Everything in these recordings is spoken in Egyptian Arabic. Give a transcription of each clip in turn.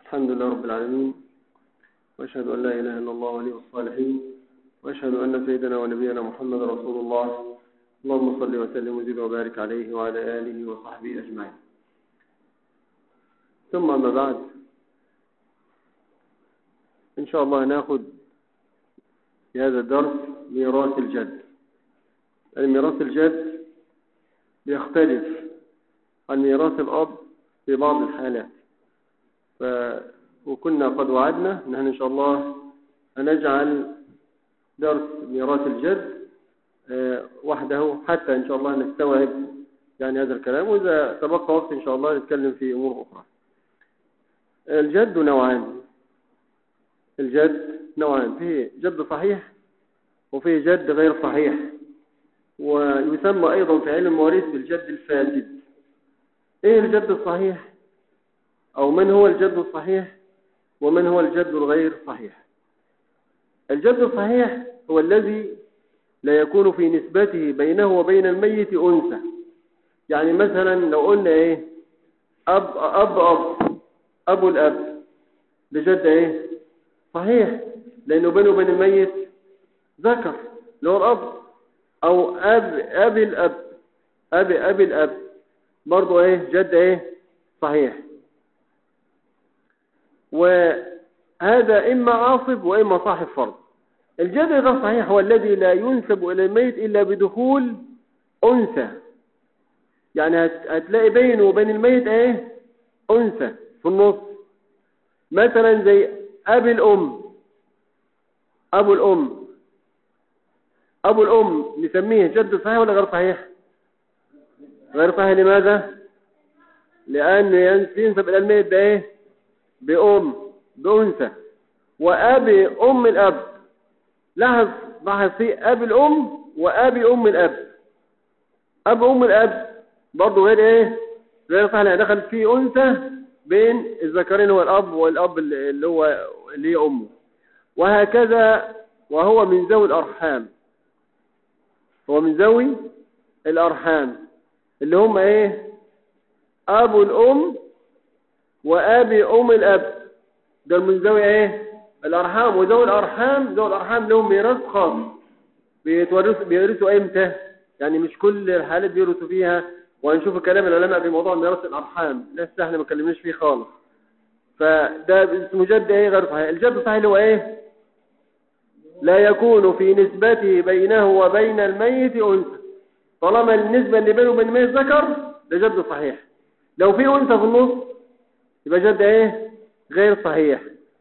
الحمد لله رب العالمين وأشهد أن لا إله إلا الله ولي الصالحين وأشهد أن سيدنا ونبينا محمد رسول الله اللهم صل وسلم وزد وبارك عليه وعلى آله وصحبه أجمعين ثم أما بعد إن شاء الله ناخذ في هذا الدرس ميراث الجد الميراث الجد يختلف عن ميراث الأب في بعض الحالات ف... وكنا قد وعدنا أن إن شاء الله هنجعل درس ميراث الجد وحده حتى إن شاء الله نستوعب يعني هذا الكلام وإذا تبقى وقت إن شاء الله نتكلم في أمور أخرى الجد نوعان الجد نوعان فيه جد صحيح وفيه جد غير صحيح ويسمى أيضا في علم المواريث بالجد الفاسد إيه الجد الصحيح أو من هو الجد الصحيح ومن هو الجد الغير صحيح الجد الصحيح هو الذي لا يكون في نسبته بينه وبين الميت أنثى يعني مثلا لو قلنا إيه أب أب أب أبو الأب ده جد إيه صحيح لأنه بينه وبين الميت ذكر اللي هو الأب أو أب أبي الأب أبي أبي الأب برضه إيه جد إيه صحيح وهذا إما عاصب وإما صاحب فرض الجد غير صحيح هو الذي لا ينسب إلى الميت إلا بدخول أنثى يعني هتلاقي بينه وبين الميت إيه أنثى في النص مثلا زي أبي الأم أبو الأم أبو الأم نسميه جد صحيح ولا غير صحيح غير صحيح لماذا لأن ينسب إلى الميت ده إيه بأم بأنثى وأبي أم الأب لاحظ لاحظ في أبي الأم وأبي أم الأب أب أم الأب برضه غير إيه غير صحيح دخل فيه أنثى بين الذكرين هو الأب والأب اللي هو اللي هي أمه وهكذا وهو من ذوي الأرحام هو من ذوي الأرحام اللي هم إيه أبو الأم وأبي أم الأب دول من ذوي إيه الأرحام وذوي الأرحام ذوي الأرحام لهم ميراث خاص بيتورثوا بيورثوا إمتى يعني مش كل الحالات بيورثوا فيها وهنشوف كلام العلماء في موضوع ميراث الأرحام لسه احنا ما اتكلمناش فيه خالص فده اسمه جد ايه غير صحيح الجد الصحيح اللي هو ايه لا يكون في نسبته بينه وبين الميت أنثى طالما النسبة اللي بينه وبين الميت ذكر ده جد صحيح لو في أنثى في النص يبقى جد ايه غير صحيح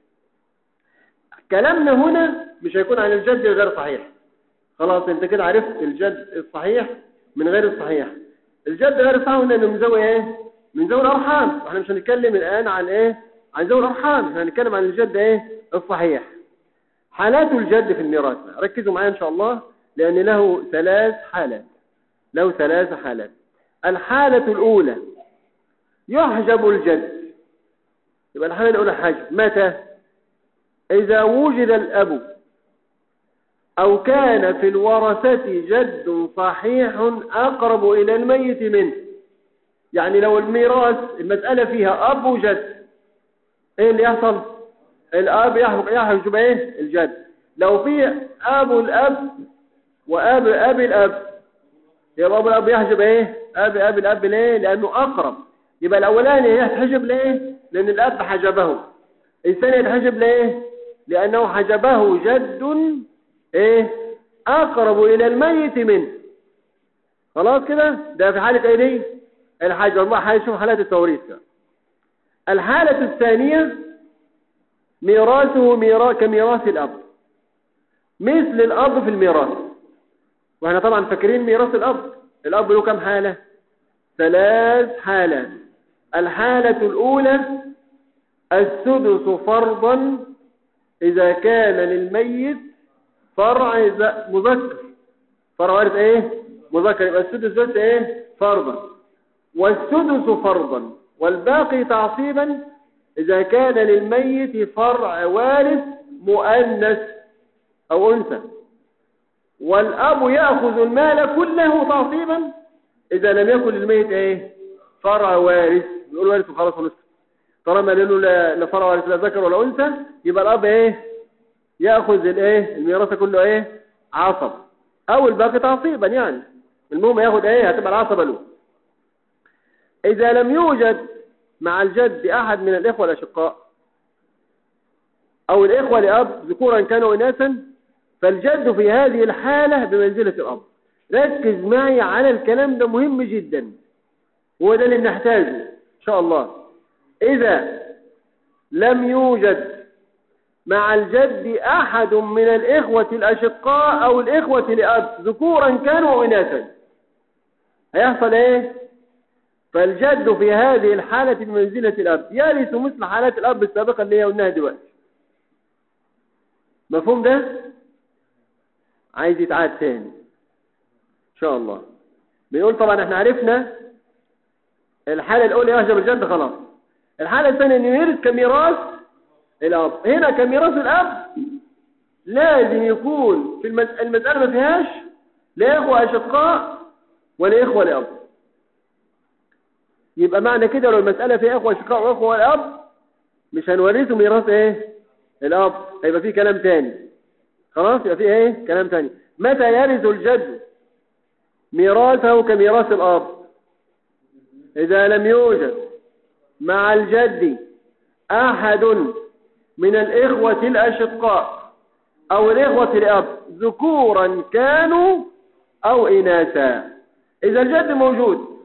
كلامنا هنا مش هيكون عن الجد غير صحيح خلاص انت كده عرفت الجد الصحيح من غير الصحيح الجد غير الصحيح هنا انه من ذوي ايه من ذوي الارحام احنا مش هنتكلم الان عن ايه عن ذوي الارحام احنا هنتكلم عن الجد ايه الصحيح حالات الجد في الميراث ركزوا معايا ان شاء الله لان له ثلاث حالات له ثلاث حالات الحالة الاولى يحجب الجد يبقى الحالة الاولى حجب متى اذا وجد الاب او كان في الورثة جد صحيح اقرب الى الميت منه يعني لو الميراث المسألة فيها اب وجد ايه اللي يحصل الاب يحجب يحجب ايه الجد لو في ابو الاب واب ابي الاب يبقى ابو الاب يحجب ايه ابي ابي الاب ليه لانه اقرب يبقى الاولاني يحجب ليه لان الاب حجبه الثاني يتحجب ليه لانه حجبه جد ايه اقرب الى الميت منه خلاص كده ده في حاله ايه دي الحجب ما هنشوف حالات التوريث الحاله الثانيه ميراثه ميراث كميراث الأب مثل الأب في الميراث واحنا طبعا فاكرين ميراث الأب الأب له كم حالة ثلاث حالات الحالة الأولى السدس فرضا إذا كان للميت فرع مذكر فرع وارث ايه مذكر يبقى السدس بس ايه فرضا والسدس فرضا والباقي تعصيبا إذا كان للميت فرع وارث مؤنث أو أنثى والأب يأخذ المال كله تعصيبا إذا لم يكن للميت إيه فرع وارث يقول وارث وخلاص ونسكت طالما لانه لا لا فرع ولا ذكر ولا انثى يبقى الاب ايه ياخذ الايه الميراث كله ايه عصب او الباقي تعصيبا يعني المهم ياخد ايه هتبقى العصبه له اذا لم يوجد مع الجد احد من الاخوه الاشقاء او الاخوه لاب ذكورا كانوا اناثا فالجد في هذه الحاله بمنزله الاب ركز معي على الكلام ده مهم جدا هو ده اللي بنحتاجه ان شاء الله اذا لم يوجد مع الجد أحد من الإخوة الأشقاء أو الإخوة لأب ذكورا كانوا وإناثا هيحصل إيه؟ فالجد في هذه الحالة بمنزلة الأب يرث مثل حالات الأب السابقة اللي هي قلناها دلوقتي مفهوم ده؟ عايز يتعاد تاني إن شاء الله بيقول طبعا احنا عرفنا الحالة الأولى يهجم الجد خلاص الحالة الثانية انه يرث كميراث الأب هنا كميراث الأب لازم يكون في المس... المسألة ما فيهاش لا إخوة أشقاء ولا إخوة لأب يبقى معنى كده لو المسألة فيها إخوة أشقاء وإخوة لأب مش هنورثه ميراث إيه الأب هيبقى فيه كلام تاني خلاص يبقى فيه إيه كلام تاني متى يرث الجد ميراثه كميراث الأب إذا لم يوجد مع الجد أحد من الإخوة الأشقاء أو الإخوة الأب ذكورا كانوا أو إناثا إذا الجد موجود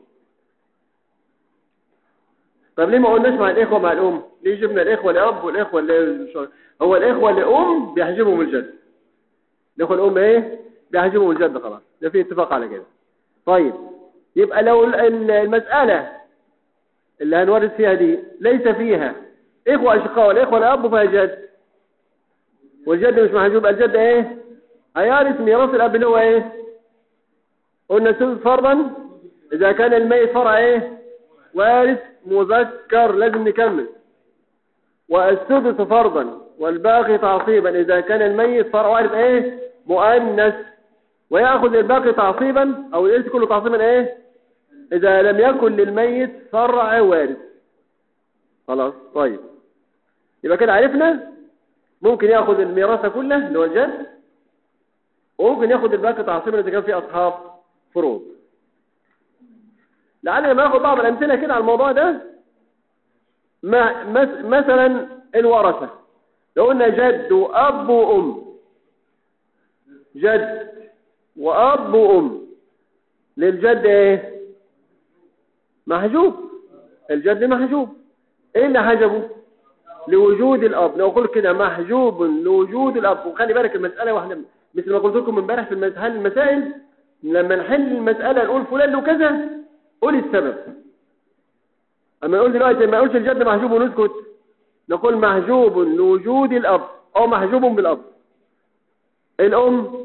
طب ليه ما قلناش مع الإخوة مع الأم ليه جبنا الإخوة الأب والإخوة اللي هو الإخوة الأم بيحجبهم الجد الإخوة الأم إيه بيحجبهم الجد خلاص ده في اتفاق على كده طيب يبقى لو المسألة اللي هنورث فيها دي ليس فيها إخوة أشقاء والإخوة الأب فيها جد والجد مش محجوب الجد إيه هيارث ميراث الأب اللي هو إيه قلنا سدس فرضا إذا كان الميت فرع إيه وارث مذكر لازم نكمل والسدس فرضا والباقي تعصيبا إذا كان الميت فرع وارث إيه مؤنث ويأخذ الباقي تعصيبا أو الإرث كله تعصيبا إيه إذا لم يكن للميت فرع وارث خلاص طيب يبقى كده عرفنا ممكن ياخذ الميراث كله اللي هو الجد وممكن ياخذ الباقي تعصيبا اذا كان في اصحاب فروض لعلنا ما ناخذ بعض الامثله كده على الموضوع ده ما مثلا الورثه لو قلنا جد واب وام جد واب وام للجد ايه محجوب الجد محجوب ايه اللي حجبه لوجود الاب لو قلت كده محجوب لوجود الاب وخلي بالك المساله واحده مثل ما قلت لكم امبارح في المسائل المسائل لما نحل المساله نقول فلان له كذا قول السبب اما نقول دلوقتي ما نقولش الجد محجوب ونسكت نقول محجوب لوجود الاب او محجوب بالاب الام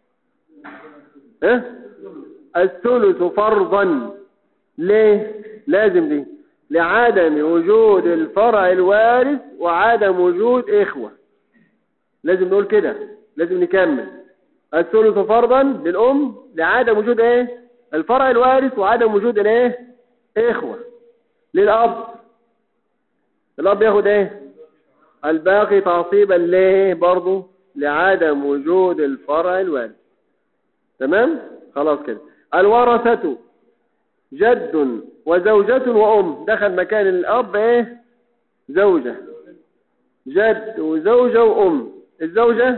ها الثلث فرضا ليه لازم دي لعدم وجود الفرع الوارث وعدم وجود إخوة لازم نقول كده لازم نكمل الثلث فرضا للأم لعدم وجود ايه الفرع الوارث وعدم وجود الايه إخوة للأب الأب ياخد ايه الباقي تعصيبا ليه برضه لعدم وجود الفرع الوارث تمام خلاص كده الورثة جد وزوجة وأم دخل مكان الأب إيه زوجة جد وزوجة وأم الزوجة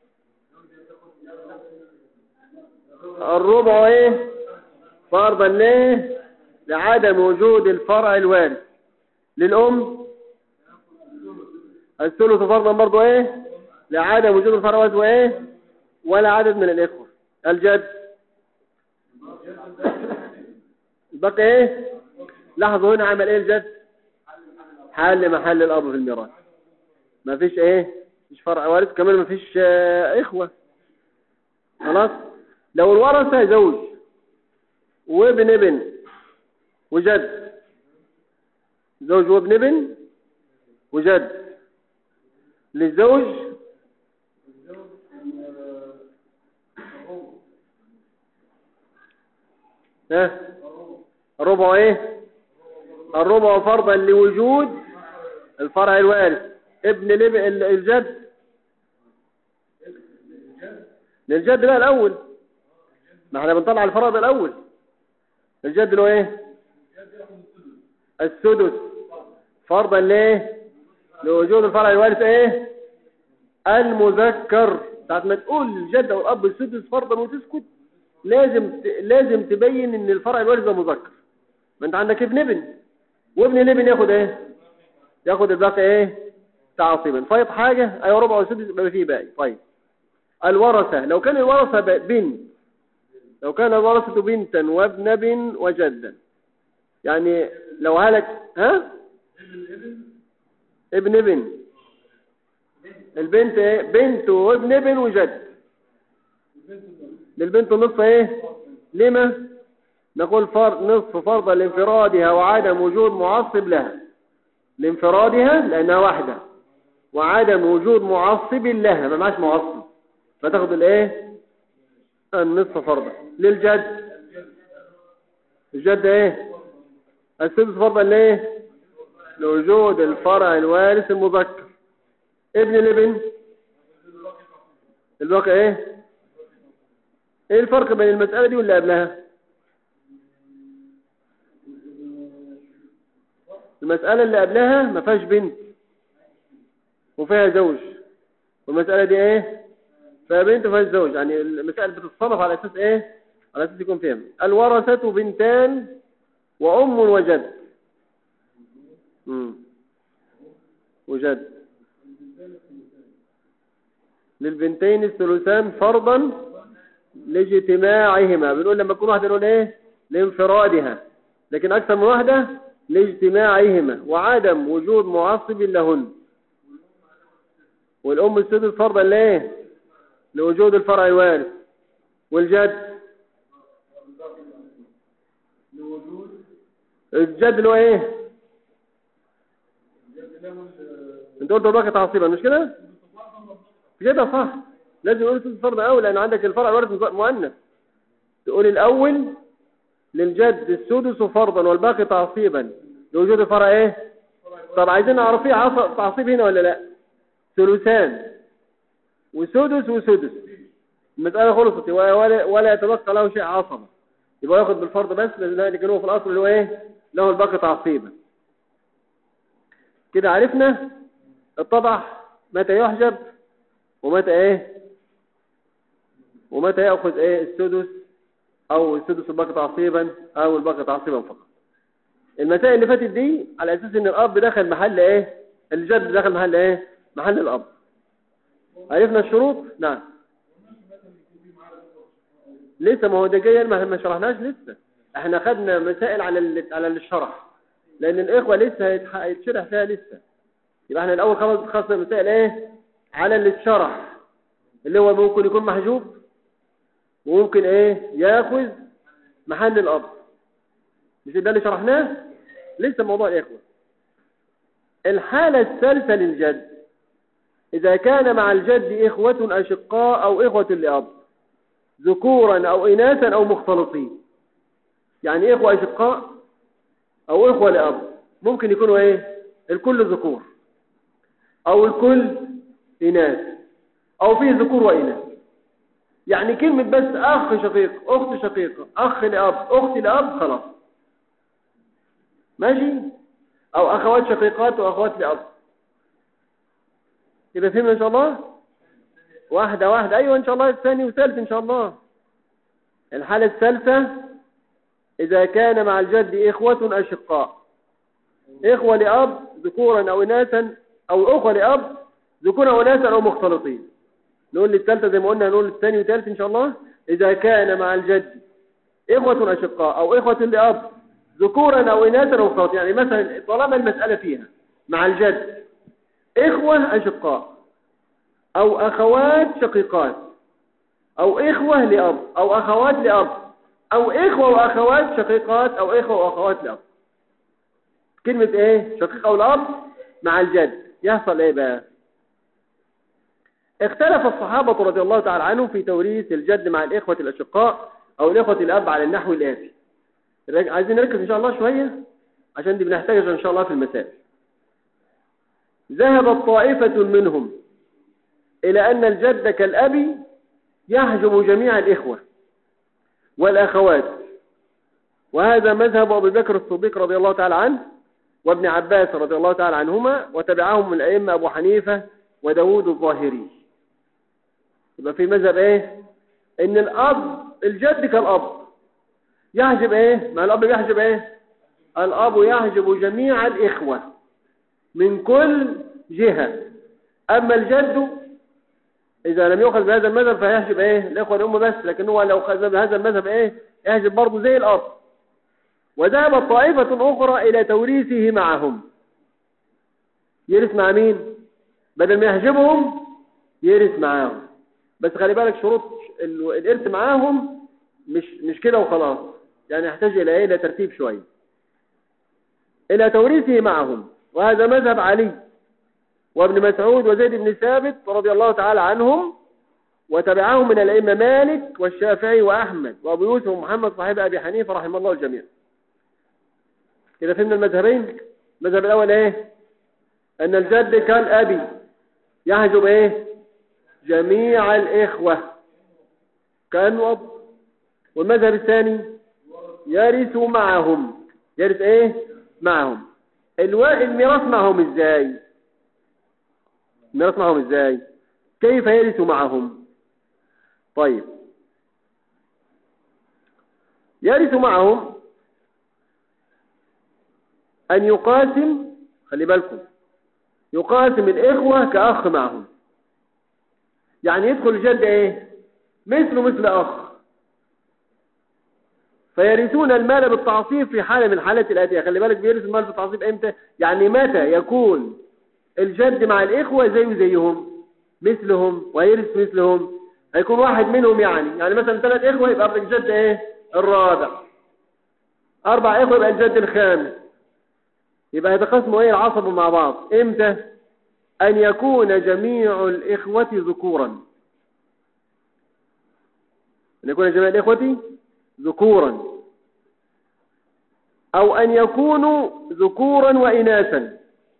الربع إيه فرضا ليه لعدم وجود الفرع الوارث للأم الثلث فرضا برضو إيه لعدم وجود الفرع الوارث وإيه ولا عدد من الإخوة الجد بقى ايه لاحظوا هنا عمل ايه الجد حل محل الاب في الميراث ما فيش ايه مش فرع وارث كمان ما فيش اه اخوه خلاص لو الورثه زوج وابن ابن وجد زوج وابن ابن وجد للزوج ها ربع ايه الربع فرضا لوجود الفرع الوارث ابن لب... ال- الجد للجد بقى الاول ما احنا بنطلع الفرع الاول الجد اللي هو ايه السدس فرضا ليه لوجود الفرع الوارث ايه المذكر ساعة ما تقول الجد او الاب السدس فرضا وتسكت لازم ت... لازم تبين ان الفرع الوارث ده مذكر ما انت عندك ابن ابن وابن الابن ياخد ايه ياخد الباقي ايه تعصيبا فايض حاجة اي ربع وسدس يبقى فيه باقي طيب الورثة لو كان الورثة ب- بنت لو كان الورثة بنتا وابن ابن وجدا يعني لو هلك ها ابن ابن البنت ايه بنت وابن ابن وجد للبنت النصف ايه لما نقول فرض نصف فرضا لانفرادها وعدم وجود معصب لها لانفرادها لانها واحدة وعدم وجود معصب لها ما معاش معصب فتاخد الايه النصف فرضا للجد الجد ايه السدس فرضا ليه لوجود الفرع الوارث المذكر ابن الابن الباقي ايه ايه الفرق بين المسألة دي واللي قبلها المسألة اللي قبلها ما فيهاش بنت وفيها زوج والمسألة دي ايه فيها بنت وفيها زوج يعني المسألة بتتصرف على اساس ايه على اساس يكون فيها الورثة بنتان وام وجد مم. وجد للبنتين الثلثان فرضا لاجتماعهما بنقول لما يكون واحدة نقول ايه لانفرادها لكن اكثر من واحدة لاجتماعهما وعدم وجود معصب لهن والام السدس فرضا ليه لوجود الفرع الوارث والجد الجد اللي هو ايه انت قلت باقي تعصيبا مش كده كده صح لازم نقول سدس فرض اول لان عندك الفرع الوارث مؤنث تقول الاول للجد السدس فرضا والباقي تعصيبا لوجود الفرع ايه طب عايزين نعرف ايه عص- تعصيب هنا ولا لا ثلثان وسدس وسدس المسألة خلصت ولا, ولا, ولا يتبقى له شيء عصبة يبقى ياخد بالفرض بس لكن هو في الأصل اللي هو ايه له الباقي تعصيبا كده عرفنا اتضح متى يحجب ومتى ايه ومتى يأخذ ايه السدس او السدس الباقي تعصيبا او الباقي تعصيبا فقط المسائل اللي فاتت دي على اساس ان الاب دخل محل ايه الجد دخل محل ايه محل الاب عرفنا الشروط نعم لسه ما هو ده جاي ما ما شرحناش لسه احنا خدنا مسائل على ال- على الشرح لان الاخوه لسه هيتح- هيتشرح فيها لسه يبقى احنا الاول خلاص خاصه مسائل ايه على اللي اتشرح اللي هو ممكن يكون محجوب وممكن ايه ياخذ محل الاب مش ده اللي شرحناه لسه موضوع الاخوه الحاله الثالثه للجد اذا كان مع الجد اخوه اشقاء او اخوه لاب ذكورا او اناثا او مختلطين يعني إيه اخوه اشقاء او اخوه لاب ممكن يكونوا ايه الكل ذكور او الكل اناث او فيه ذكور واناث يعني كلمة بس أخ شقيق أخت شقيقة أخ لأب أخت لأب خلاص ماشي أو أخوات شقيقات وأخوات لأب كده فهمنا إن شاء الله واحدة واحدة أيوة إن شاء الله الثاني والثالث إن شاء الله الحالة الثالثة إذا كان مع الجد إخوة أشقاء إخوة لأب ذكورا أو إناثا أو أخوة لأب ذكورا أو إناثا أو مختلطين نقول للثالثة زي ما قلنا نقول الثاني والثالث إن شاء الله إذا كان مع الجد إخوة أشقاء أو إخوة لأب ذكورا أو إناثا أو مختلطين يعني مثلا طالما المسألة فيها مع الجد إخوة أشقاء أو أخوات شقيقات أو إخوة لأب أو أخوات لأب أو إخوة وأخوات شقيقات أو إخوة وأخوات لأب كلمة إيه شقيق أو الأب مع الجد يحصل إيه بقى اختلف الصحابة رضي الله تعالى عنهم في توريث الجد مع الإخوة الأشقاء أو الإخوة الأب على النحو الآتي عايزين نركز إن شاء الله شوية عشان دي بنحتاجها إن شاء الله في المسائل ذهبت طائفة منهم إلى أن الجد كالأب يحجب جميع الإخوة والأخوات وهذا مذهب أبي بكر الصديق رضي الله تعالى عنه وابن عباس رضي الله تعالى عنهما وتبعهم من الأئمة أبو حنيفة وداود الظاهري يبقى في مذهب ايه ان الاب الجد كالاب يحجب ايه ما الاب يحجب ايه الاب يحجب جميع الاخوة من كل جهة اما الجد اذا لم يؤخذ بهذا المذهب فيحجب ايه الاخوة الام بس لكن هو لو اخذ بهذا المذهب ايه يحجب برضه زي الاب وذهبت طائفة اخرى الى توريثه معهم يرث مع مين بدل ما يحجبهم يرث معاهم بس خلي بالك شروط ال- الارث معاهم مش مش كده وخلاص يعني يحتاج الى ايه الى ترتيب شويه الى توريثه معهم وهذا مذهب علي وابن مسعود وزيد بن ثابت رضي الله تعالى عنهم وتبعهم من الائمه مالك والشافعي واحمد وابو يوسف ومحمد صاحب ابي حنيفه رحمه الله الجميع كده فهمنا المذهبين المذهب الاول ايه ان الجد كان ابي يحجب ايه جميع الإخوة كأنه أب والمذهب الثاني يرث معهم يرث ايه معهم الو... الميراث معهم ازاي الميراث معهم ازاي كيف يرث معهم طيب يرث معهم أن يقاسم خلي بالكم يقاسم الإخوة كأخ معهم يعني يدخل الجد ايه مثله مثل اخ فيرثون المال بالتعصيب في حالة من الحالات الآتية خلي بالك بيرث المال بالتعصيب امتى يعني متى يكون الجد مع الإخوة زيه زيهم مثلهم ويرث مثلهم هيكون واحد منهم يعني يعني مثلا ثلاث إخوة يبقى الجد ايه الرابع أربع إخوة يبقى الجد الخامس يبقى يتقاسموا ايه العصب مع بعض امتى أن يكون جميع الإخوة ذكورا أن يكون جميع الإخوة ذكورا أو أن يكونوا ذكورا وإناثا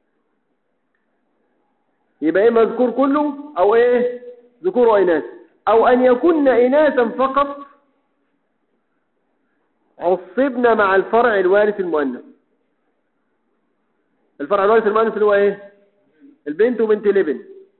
يبقى إما ذكور كله أو إيه ذكور وإناث أو أن يكون إناثا فقط عصبنا مع الفرع الوارث المؤنث الفرع الوارث المؤنث اللي هو إيه البنت وبنت الابن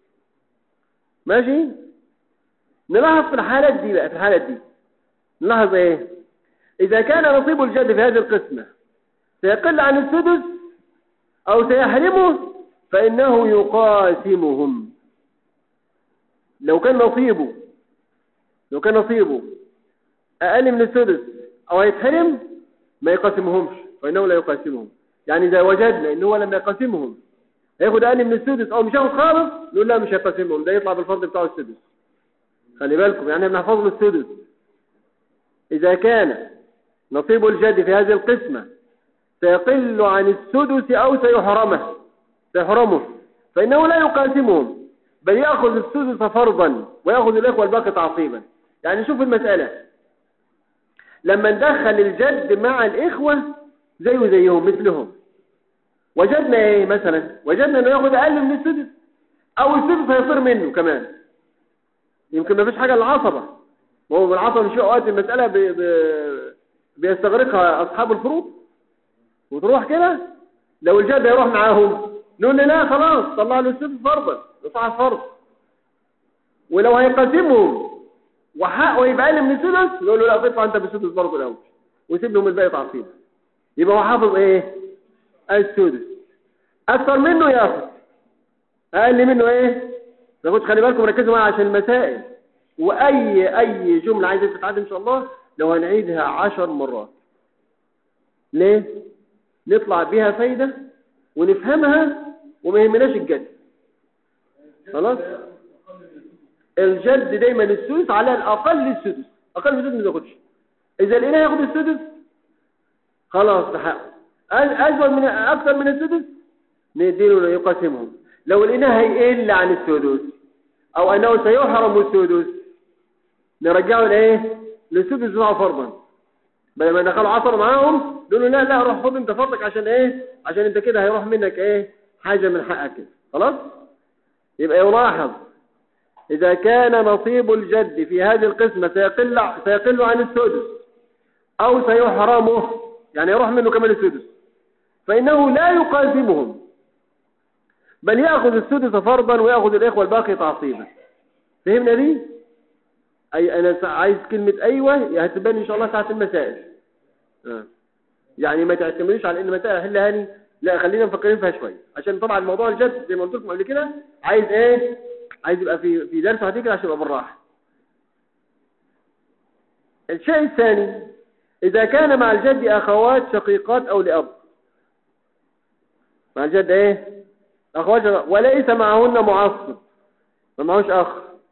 ماشي نلاحظ في الحالات دي بقى في الحالات دي نلاحظ ايه اذا كان نصيب الجد في هذه القسمة سيقل عن السدس او سيحرمه فانه يقاسمهم لو كان نصيبه لو كان نصيبه اقل من السدس او هيتحرم ما يقاسمهمش فانه لا يقاسمهم يعني اذا وجدنا ان هو لما يقاسمهم هياخد اقل من السدس او مش هياخد خالص نقول لا مش هيقسمهم ده يطلع بالفرض بتاعه السدس خلي بالكم يعني بنحفظ له السدس اذا كان نصيب الجد في هذه القسمة سيقل عن السدس او سيحرمه سيحرمه فانه لا يقاسمهم بل ياخذ السدس فرضا وياخذ الاخوه الباقي تعصيبا يعني شوف المسألة لما ندخل الجد مع الاخوة زيه زيهم مثلهم وجدنا ايه مثلا وجدنا انه ياخد اقل من السدس او السدس هيصير منه كمان يمكن ما فيش حاجه للعصبه وهو العصبه مش اوقات المساله بي بي بيستغرقها اصحاب الفروض وتروح كده لو الجد هيروح معاهم نقول له لا خلاص طلع له السدس فرضا يصح فرض ولو هيقسمهم وحقه يبقى اقل من السدس نقول له لا تدفع انت بالسدس برضه الاول ويسيب لهم الباقي تعصيب يبقى هو حافظ ايه السدس اكثر منه ياخد اقل منه ايه تاخدش خلي بالكم ركزوا معايا عشان المسائل واي اي جمله عايزه تتعدى ان شاء الله لو هنعيدها عشر مرات ليه نطلع بيها فايده ونفهمها وما يهمناش الجد خلاص الجد دايما السدس على الاقل السدس اقل من السدس ما ياخدش اذا الاله ياخد السدس خلاص بحقه أزود من أكثر من السدس نديله يقسمهم لو الإناء هيقل عن السدس أو أنه سيحرم السدس نرجعه لإيه للسدس بتاعه فرضا بدل ما ندخلوا عصر معاهم نقول له لا لا روح خد انت فرضك عشان ايه عشان انت كده هيروح منك ايه حاجة من حقك كده خلاص يبقى يلاحظ إذا كان نصيب الجد في هذه القسمة سيقل, سيقل عن السدس أو سيحرمه يعني يروح منه كمان السدس فإنه لا يقاسمهم بل يأخذ السدس فرضا ويأخذ الإخوة الباقي تعصيبا فهمنا دي؟ أي أنا عايز كلمة أيوة هتبان إن شاء الله ساعة المسائل آه. يعني ما تعتمدوش على إن مسائل أحلها لي لا خلينا مفكرين فيها شوية عشان طبعا الموضوع الجد زي ما قلت لكم قبل كده عايز إيه؟ عايز يبقى في في درس هتيجي عشان يبقى بالراحة الشيء الثاني إذا كان مع الجد أخوات شقيقات أو لأب مع الجد إيه أخوات وليس معهن معصب ما معهوش أخ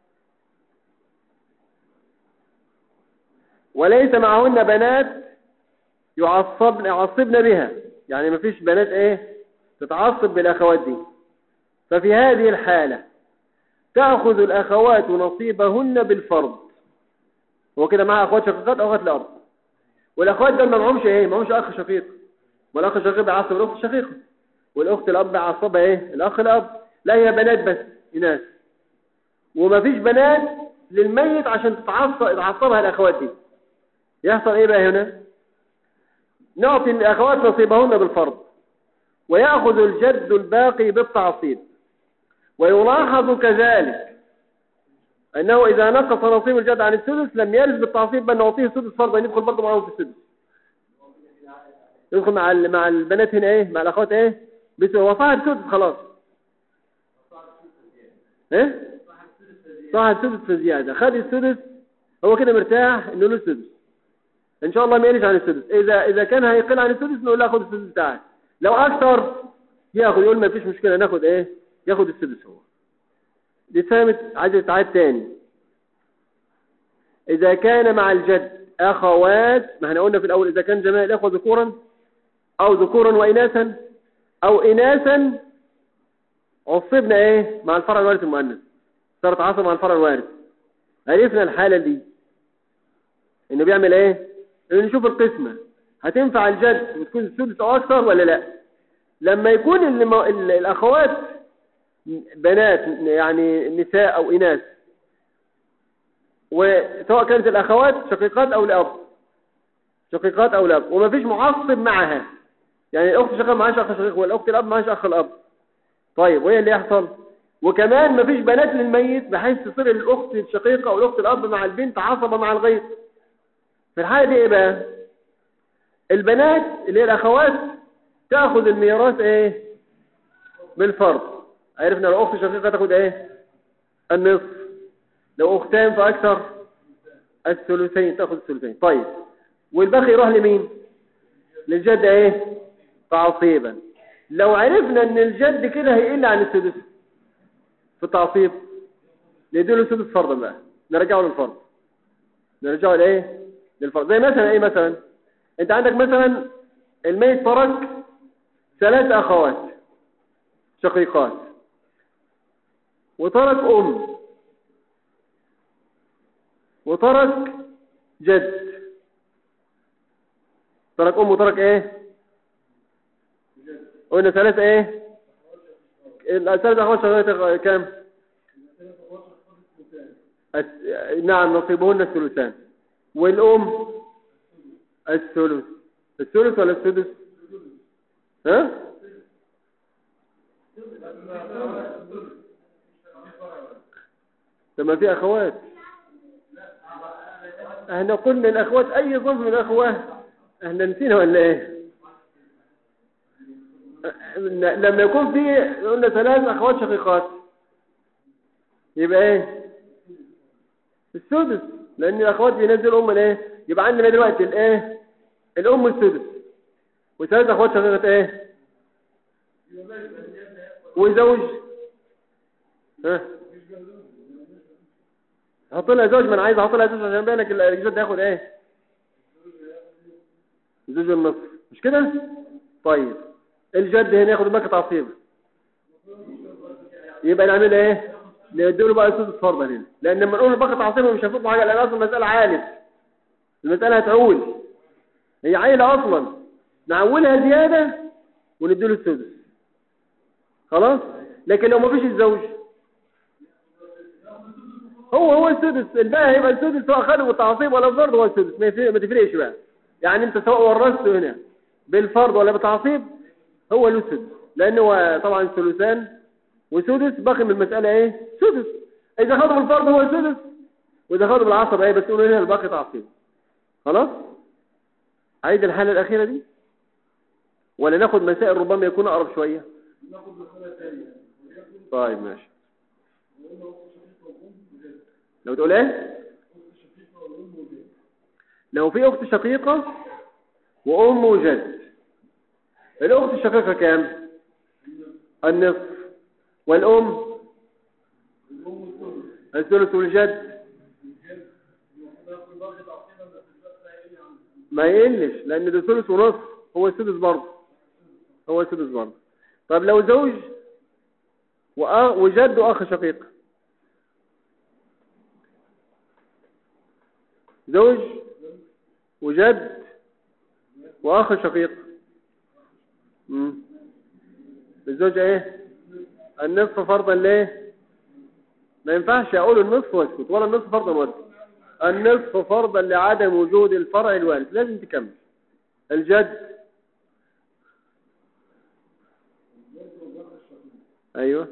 وليس معهن بنات يعصبن يعصبن بها يعني ما فيش بنات ايه تتعصب بالاخوات دي ففي هذه الحالة تأخذ الأخوات نصيبهن بالفرض هو كده معها أخوات شقيقات أو أخوات لأب والأخوات دول ما معهمش إيه ما معهمش أخ شقيق والأخ الشقيق بيعصب الأخت الشقيقة والأخت الأب بيعصبها إيه الأخ الأب لا هي بنات بس إناث وما فيش بنات للميت عشان تتعصب تعصبها الأخوات دي يحصل إيه بقى هنا نعطي الأخوات نصيبهن بالفرض ويأخذ الجد الباقي بالتعصيب ويلاحظ كذلك أنه إذا نقص نصيب الجد عن السدس لم يلز بالتعصيب بل نعطيه السدس فرضا يدخل برضه معه في السدس يدخل مع مع البنات هنا ايه مع الاخوات ايه بس هو صاحب سدس خلاص ايه صاحب سدس في زيادة خد السدس هو كده مرتاح انه له سدس ان شاء الله ما يقلش عن السدس اذا اذا كان هيقل عن السدس نقول له خد السدس بتاعك لو اكثر ياخد يقول ما فيش مشكله ناخد ايه ياخد السدس هو دي فهمت عايز تعاد تاني اذا كان مع الجد اخوات ما احنا قلنا في الاول اذا كان جميع الاخوه ذكورا او ذكورا واناثا او اناثا عصبنا ايه مع الفرع الوارث المؤنث صارت عصب مع الفرع الوارث عرفنا الحاله دي انه بيعمل ايه انه نشوف القسمه هتنفع الجد وتكون السدس او اكثر ولا لا لما يكون الم... الاخوات بنات يعني نساء او اناث وسواء كانت الاخوات شقيقات او لاب شقيقات او لاب وما فيش معصب معها يعني الاخت شقيقه معهاش اخ شقيق والاخت الاب معهاش اخ الاب طيب وايه اللي يحصل وكمان ما فيش بنات للميت بحيث تصير الاخت الشقيقه او الاخت الاب مع البنت عصبه مع الغير في الحاله دي ايه بقى البنات اللي هي الاخوات تاخذ الميراث ايه بالفرض عرفنا لو اخت شقيقه تاخذ ايه النصف لو اختان فاكثر الثلثين تاخذ الثلثين طيب والباقي يروح لمين للجد ايه تعصيبا لو عرفنا ان الجد كده هيقل عن السدس في التعصيب نديله السدس فرضا بقى نرجعه للفرض نرجعه لايه للفرض زي مثلا ايه مثلا انت عندك مثلا الميت ترك ثلاث اخوات شقيقات وترك ام وترك جد ترك ام وترك ايه قلنا ثلاثة ايه الثلاث اخوات شقيقات كام نعم نصيبهن الثلثان والأم الثلث الثلث ولا السدس ها لما في أخوات احنا قلنا الأخوات أي ظلم من الأخوات احنا نسينا ولا ايه لما يكون في قلنا ثلاث أخوات شقيقات يبقى ايه السدس لان الاخوات بينزلوا ام الايه يبقى عندنا دلوقتي الايه الام السدس وثلاث اخوات شقيقات ايه وزوج ها حط لها زوج ما انا عايز احط لها زوج عشان بالك الجد هياخد ايه زوج النصف مش كده طيب الجد هنا ياخد باقي تعصيب يبقى نعمل ايه نديله بقى سدس فرضا هنا لان لما نقول باقي تعصيبه مش هتطلع حاجه لان اصلا المساله عالم المساله هتعول هي عيله اصلا نعولها زياده ونديله السدس خلاص لكن لو ما فيش الزوج هو هو السدس الباقي هيبقى السدس سواء خده بالتعصيب ولا بفرض هو السدس ما يفرق- ما تفرقش بقى يعني انت سواء ورثته هنا بالفرض ولا بالتعصيب هو له سدس لان هو طبعا ثلثان وسدس باقي من المسألة ايه سدس اذا خده بالفرض هو سدس واذا خده بالعصب ايه بس يقولوا هنا الباقي تعصيب خلاص عايز الحالة الأخيرة دي ولا ناخد مسائل ربما يكون أقرب شوية طيب ماشي لو تقول ايه لو في أخت شقيقة وأم وجد الأخت الشقيقة كام النصف والأم الثلث والجد ما يقلش لان ده ثلث ونصف هو السدس برضه هو السدس برضه طب لو زوج وأ- وجد واخ شقيق زوج وجد واخ شقيق مم. الزوج ايه النصف فرضا ليه ما ينفعش اقول النصف واسكت ولا النصف فرضا واسكت النصف فرضا لعدم وجود الفرع الوارث لازم تكمل الجد ايوه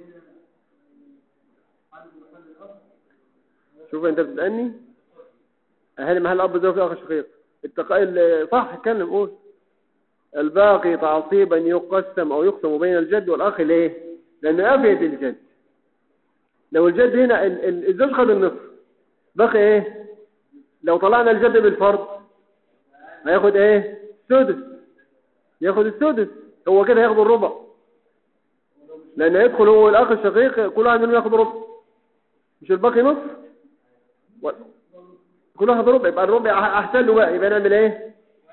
شوف انت بتسالني اهل محل الاب زوج في اخ شقيق التقاء ال- صح اتكلم قول الباقي تعصيبا يقسم او يقسم بين الجد والاخ ليه لانه افيد الجد لو الجد هنا ال- ال- الزوج خد النصف باقي ايه لو طلعنا الجد بالفرض هياخد ايه سدس ياخد السدس هو كده هياخد الربع لان يدخل هو الاخ الشقيق كل واحد منهم ياخد ربع مش الباقي نصف و- كل واحد ربع يبقى الربع أح- احسن له بقى يبقى نعمل ايه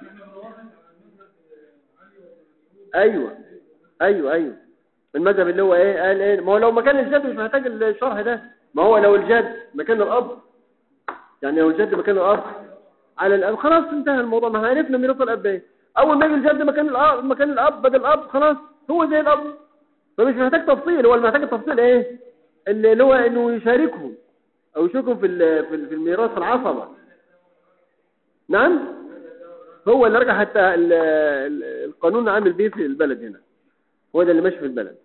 ايوه ايوه ايوه المذهب اللي هو ايه قال ايه ما هو لو مكان الجد مش محتاج الشرح ده ما هو لو الجد مكان الاب يعني لو الجد مكان الاب على الاب خلاص انتهى الموضوع ما عرفنا ميراث الاب ايه اول ما يجي الجد مكان الاب مكان الاب بدل الاب خلاص هو زي الاب فمش محتاج تفصيل هو اللي محتاج التفصيل ايه اللي اللي هو انه يشاركهم او يشاركهم في ال- في ال- في الميراث في العصبه نعم هو اللي رجع حتى ال- ال- القانون عامل بيه في البلد هنا هو ده اللي ماشي في البلد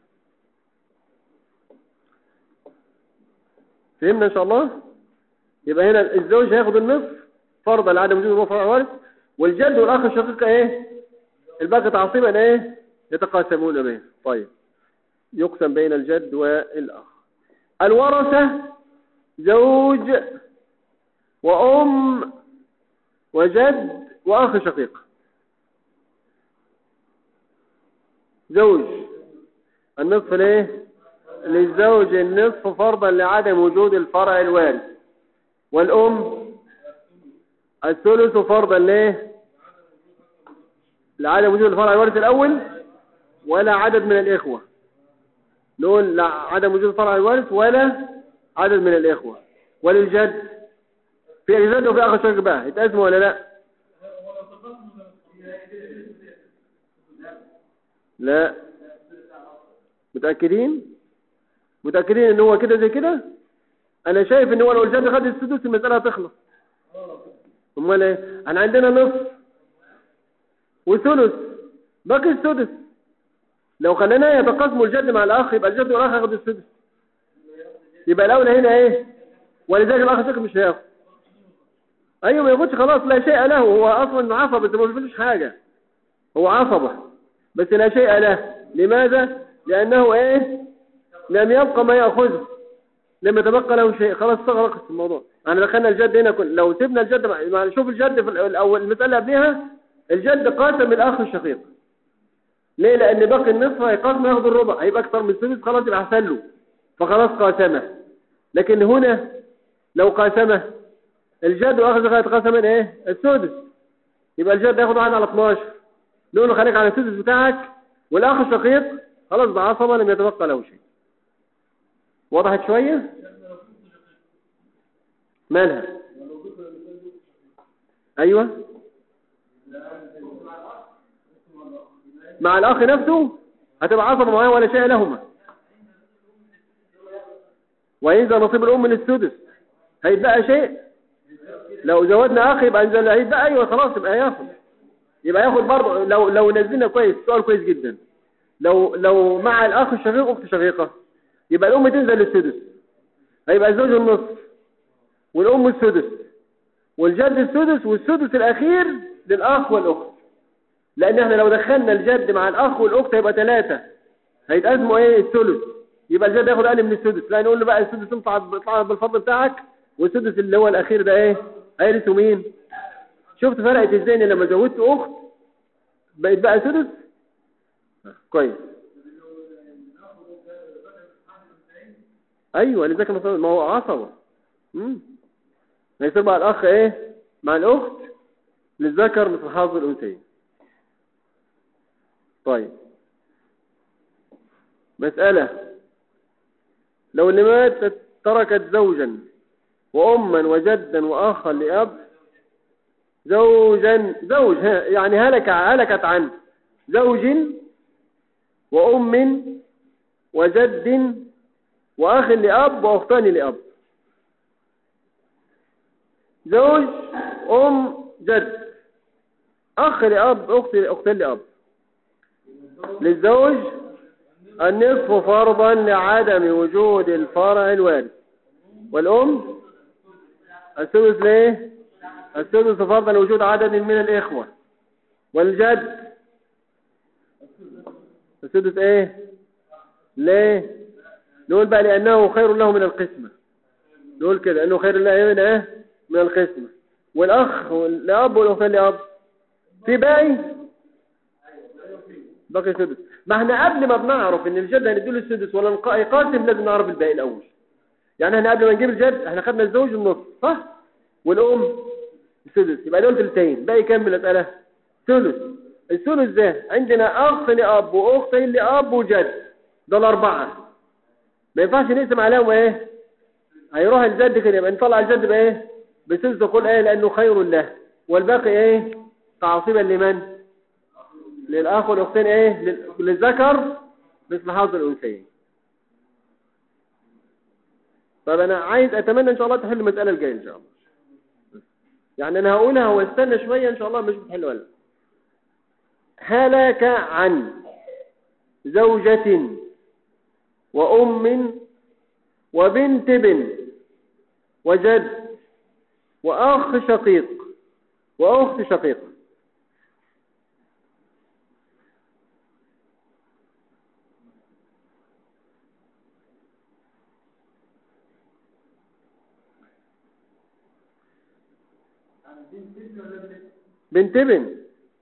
فهمنا ان شاء الله يبقى هنا الزوج هياخد النصف فرضا لعدم وجود الوفاء وارث والجد والاخ الشقيق ايه الباقي تعصيبا ايه يتقاسمون به طيب يقسم بين الجد والاخ الورثه زوج وام وجد واخ شقيق زوج النصف ليه للزوج النصف فرضا لعدم وجود الفرع الوارث والأم الثلث فرضا ليه لعدم وجود الفرع الوارث الأول ولا عدد من الإخوة نقول لا عدم وجود الفرع الوارث ولا عدد من الإخوة وللجد في الجد وفي آخر شرك بقى يتقسموا ولا لا لا متأكدين متأكدين ان هو كده زي كده انا شايف ان هو لو الجد خد السدس المسألة هتخلص امال ايه احنا عندنا نصف وثلث باقي السدس لو خليناه يتقاسموا الجد مع الاخ يبقى الجد والاخ ياخد السدس يبقى الاولى هنا ايه ولذلك الاخ الشقيق مش هياخد ايوه ما ياخدش خلاص لا شيء له هو اصلا عصبة انت ما بيفيدش حاجة هو عصبة بس لا شيء له لماذا لانه ايه لم يبقى ما يأخذه لم يتبقى له شيء خلاص استغرقت الموضوع احنا دخلنا الجد هنا كل لو سيبنا الجد مع... مع- شوف الجد في الاول المسألة اللي قبلها الجد قاسم الاخ الشقيق ليه لان باقي النصف هيقاسم ياخد الربع هيبقى اكتر من السدس خلاص يبقى احسن له فخلاص قاسمه لكن هنا لو قاسمه الجد واخذ يتقاسم من ايه السدس يبقى الجد ياخد واحد على 12 نقول له خليك على السدس بتاعك والاخ الشقيق خلاص ده عصبه لم يتبقى له شيء وضحت شوية مالها ايوه مع الاخ نفسه هتبقى عصبة معاه ولا شيء لهما وينزل نصيب الأم للسدس هيتبقى شيء لو زودنا أخ يبقى انزل هيتبقى أيوة خلاص يبقى ياخد يبقى ياخد برضه لو لو نزلنا كويس سؤال كويس جدا لو لو مع الأخ الشقيق أخت شقيقة يبقى الأم تنزل للسدس هيبقى الزوج النصف والأم السدس والجد السدس والسدس الأخير للأخ والأخت لأن احنا لو دخلنا الجد مع الأخ والأخت هيبقى ثلاثة هيتقسموا ايه الثلث يبقى الجد ياخد أقل من السدس لا نقول له بقى السدس انت اطلع بالفضل بتاعك والسدس اللي هو الأخير ده ايه هيرثوا مين شفت فرقت ازاي ان لما زودت أخت بقت بقى سدس كويس ايوه لذلك ما هو عصبه امم هيصير بقى الاخ ايه مع الاخت للذكر مثل حظ الانثيين طيب مسألة لو اللي مات تركت زوجا وأما وجدا وأخا لأب زوجا زوج يعني هلك هلكت عنه زوج وأم وجد وأخ لأب وأختان لأب زوج أم جد أخ لأب أخت أختين لأب للزوج النصف فرضا لعدم وجود الفرع الوارث والأم الثلث ليه الثلث فرضا لوجود عدد من الإخوة والجد السدس ايه ليه نقول بقى لأنه خير له من القسمة نقول كده أنه خير له من ايه من القسمة والأخ والأب والأخت لأب في باقي باقي سدس ما احنا قبل ما بنعرف ان الجد هنديله السدس ولا يقاسم لازم نعرف الباقي الأول يعني احنا قبل ما نجيب الجد احنا خدنا الزوج النص صح والأم السدس يبقى دول ثلثين باقي كام من المسألة ثلث الثلث ده عندنا أخ لأب وأختين لأب وجد دول أربعة ما ينفعش نقسم عليهم ايه هيروح الجد كده يبقى نطلع الجد بايه بثلث تقول ايه لأنه خير له والباقي ايه تعصيبا لمن للأخ والأختين ايه للذكر مثل حظ الأنثيين طب أنا عايز أتمنى إن شاء الله تحل المسألة الجاية إن شاء الله يعني أنا هقولها واستنى شوية إن شاء الله مش بتحل ولا هلك عن زوجة وأم وبنت بنت وجد وأخ شقيق وأخت شقيقة بنت بنت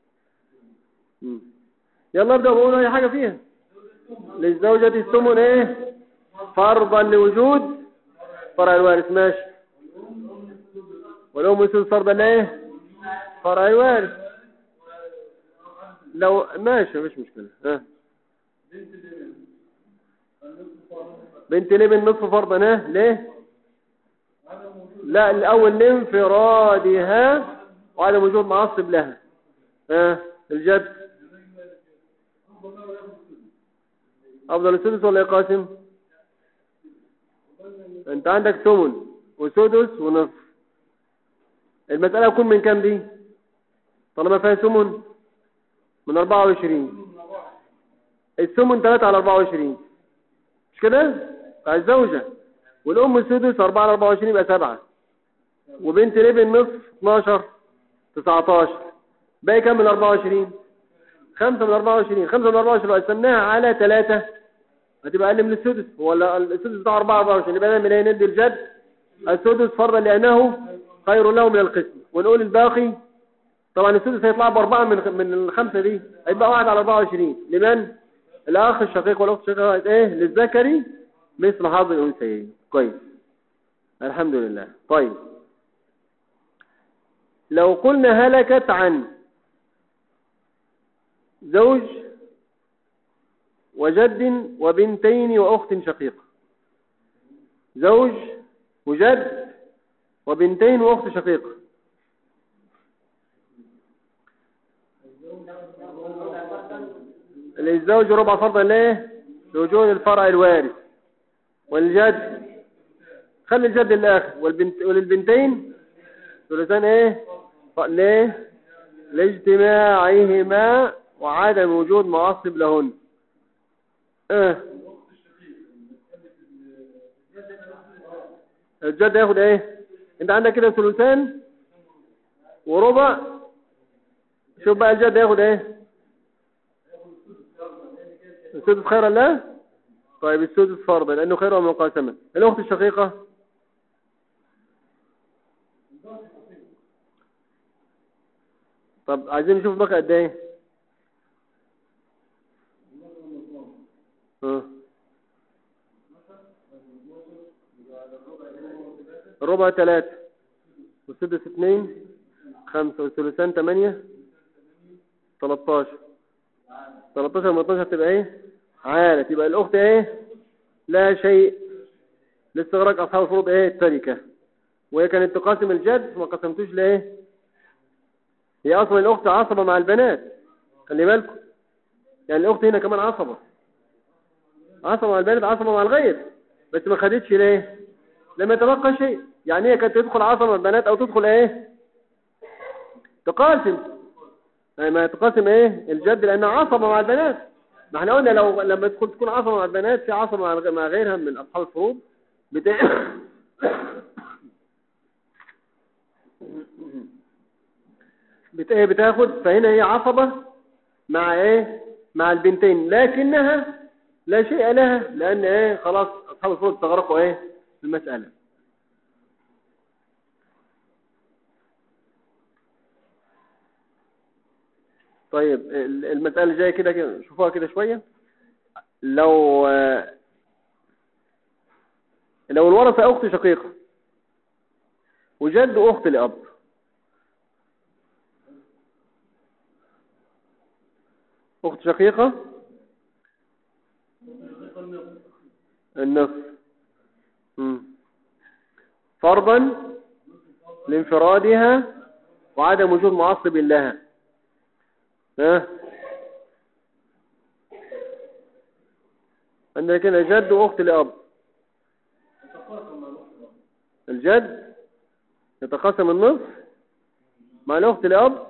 يلا ابدأ بقول اي حاجة فيها للزوجة الثمن ايه فرضا لوجود فرع الوارث ماشي والأم الثلث فرضا لايه فرع الوارث لو ماشي مش مشكلة ها بنت لبن نصف فرضا ها ليه لا الأول لانفرادها وعدم وجود معصب لها ها الجد أفضل السدس ولا يقاسم أنت عندك ثمن وسدس ونصف المسألة تكون من كام دي طالما فيها ثمن من 24 الثمن 3 على 24 مش كده بتاع الزوجة والأم السدس 4 على 24 يبقى 7 وبنت لبن نصف 12 19 باقي كام من 24 5 من 24 5 من 24 لو قسمناها على 3 هتبقى اقل من السدس ولا السدس بتاع 4 24 يبقى من هنا ندي الجد السدس فرضا لانه خير له من القسم ونقول الباقي طبعا السدس هيطلع باربعه من من الخمسه دي هيبقى 1 على 24 لمن الاخ الشقيق والاخت الشقيقه ايه للذكري مثل حظ الانثيين كويس الحمد لله طيب لو قلنا هلكت عن زوج وجد وبنتين وأخت شقيقة زوج وجد وبنتين وأخت شقيقة للزوج ربع فرضا ليه لوجود الفرع الوارث والجد خلي الجد الاخر والبنت وللبنتين ثلثان ايه ف- ليه لاجتماعهما وعدم وجود معصب لهن اه الجد ياخد ايه انت عندك كده ثلثان وربع شوف بقى الجد ياخد ايه السدس خيرا لا طيب السدس فرضا لانه خير من مقاسمه الاخت الشقيقه طب عايزين نشوف بقى قد ايه اه الربع ثلاثة والسدس اثنين خمسة والثلثان ثمانية تلاتاشر تلاتاشر من اتناشر تبقى ايه عالة تبقى الاخت ايه لا شيء لاستغراق اصحاب الفروض ايه التركة وهي كانت تقاسم الجد ما قسمتوش ليه هي اصلا الاخت عصبة مع البنات خلي بالكم يعني الاخت هنا كمان عصبة عصبة مع البنات عصبة مع الغير بس ما خدتش ليه لما يتبقى شيء يعني هي كانت تدخل عصبة مع البنات او تدخل ايه تقاسم يعني ما تقاسم ايه الجد لانها عصبة مع البنات ما احنا قلنا لو لما تدخل تكون عصبة مع البنات في عصبة مع الغ- مع غيرها من اصحاب الفروض بت... بت... إيه بتاخد فهنا هي عصبة مع ايه مع البنتين لكنها لا شيء لها لان ايه خلاص اصحاب الفروض استغرقوا ايه في المسألة طيب ال- المسألة اللي جاية كده كده شوفوها كده شوية لو لو الورثة أخت شقيقة وجد أخت لأب أخت شقيقة النصف مم. فرضا لانفرادها وعدم وجود معصب لها ها عندنا كده جد واخت لاب الجد يتقاسم النصف مع الاخت لاب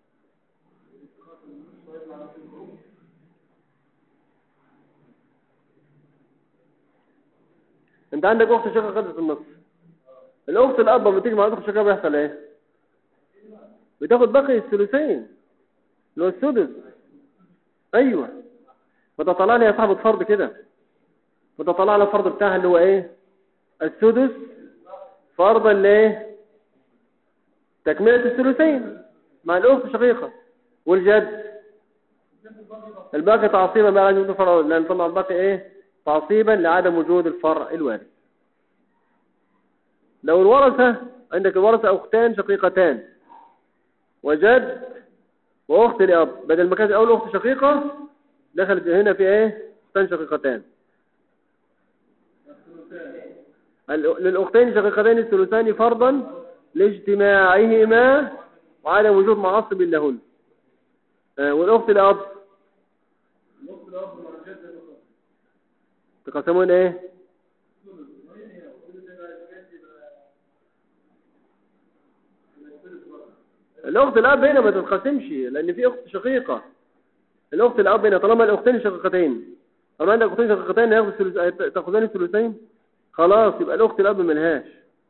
انت عندك اخت شقيقه خدت النصف الاخت الاب لما تيجي مع الاخت الشقيقه بيحصل ايه بتاخد باقي الثلثين اللي هو السدس ايوه فتطلع لي يا صاحب فرض كده فتطلع لي الفرض بتاعها اللي هو ايه السدس فرضا لايه تكمله الثلثين مع الاخت الشقيقه والجد الباقي تعصيبا بقى لازم يكون فرع لان طلع الباقي ايه تعصيبا لعدم وجود الفرع الوارث لو الورثه عندك الورثه اختان شقيقتان وجد واخت لاب بدل ما كانت اول اخت شقيقه دخلت هنا في ايه اختان شقيقتان ال- للاختين شقيقتين الثلثان فرضا لاجتماعهما وعدم وجود معصب لهن آه، والاخت الاب تقسمون ايه الاخت الاب هنا ما تتقسمش لان في اخت شقيقه الاخت الاب هنا طالما الاختين شقيقتين طالما عندك اختين شقيقتين هياخدوا الثلث تاخذان الثلثين خلاص يبقى الاخت الاب ملهاش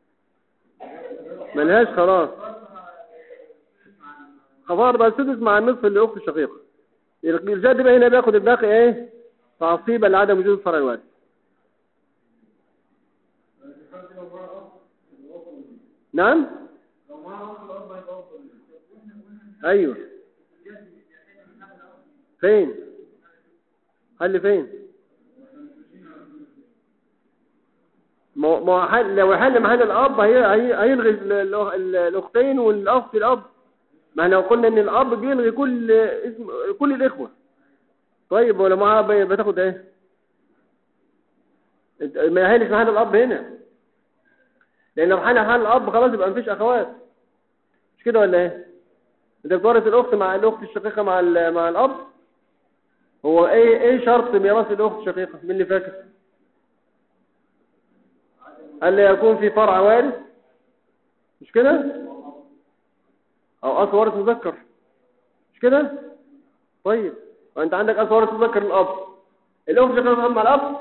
ملهاش خلاص خفار بقى السدس مع النصف اللي اخت الشقيقه الجد بقى هنا بياخد الباقي ايه تعصيبا لعدم وجود الفرع الوارث نعم ايوه فين حل فين ما ما حل لو حل محل الاب هي هي- هيلغي ال- ال- ال- الاختين والاخت الاب ما احنا قلنا ان الاب بيلغي كل اسم كل الاخوه طيب ولو معاه ب- بتاخد ايه انت- ما يهلش محل الاب هنا لان لو حل محل الاب خلاص يبقى مفيش اخوات مش كده ولا ايه انت بتورث الاخت مع الاخت الشقيقه مع ال- مع الاب هو ايه ايه شرط ميراث الاخت الشقيقه مين اللي فاكر ألا يكون في فرع وارث مش كده أو أصل وارث مذكر مش كده طيب وأنت عندك أصل وارث مذكر الأب الأخت شقيقة مع الأب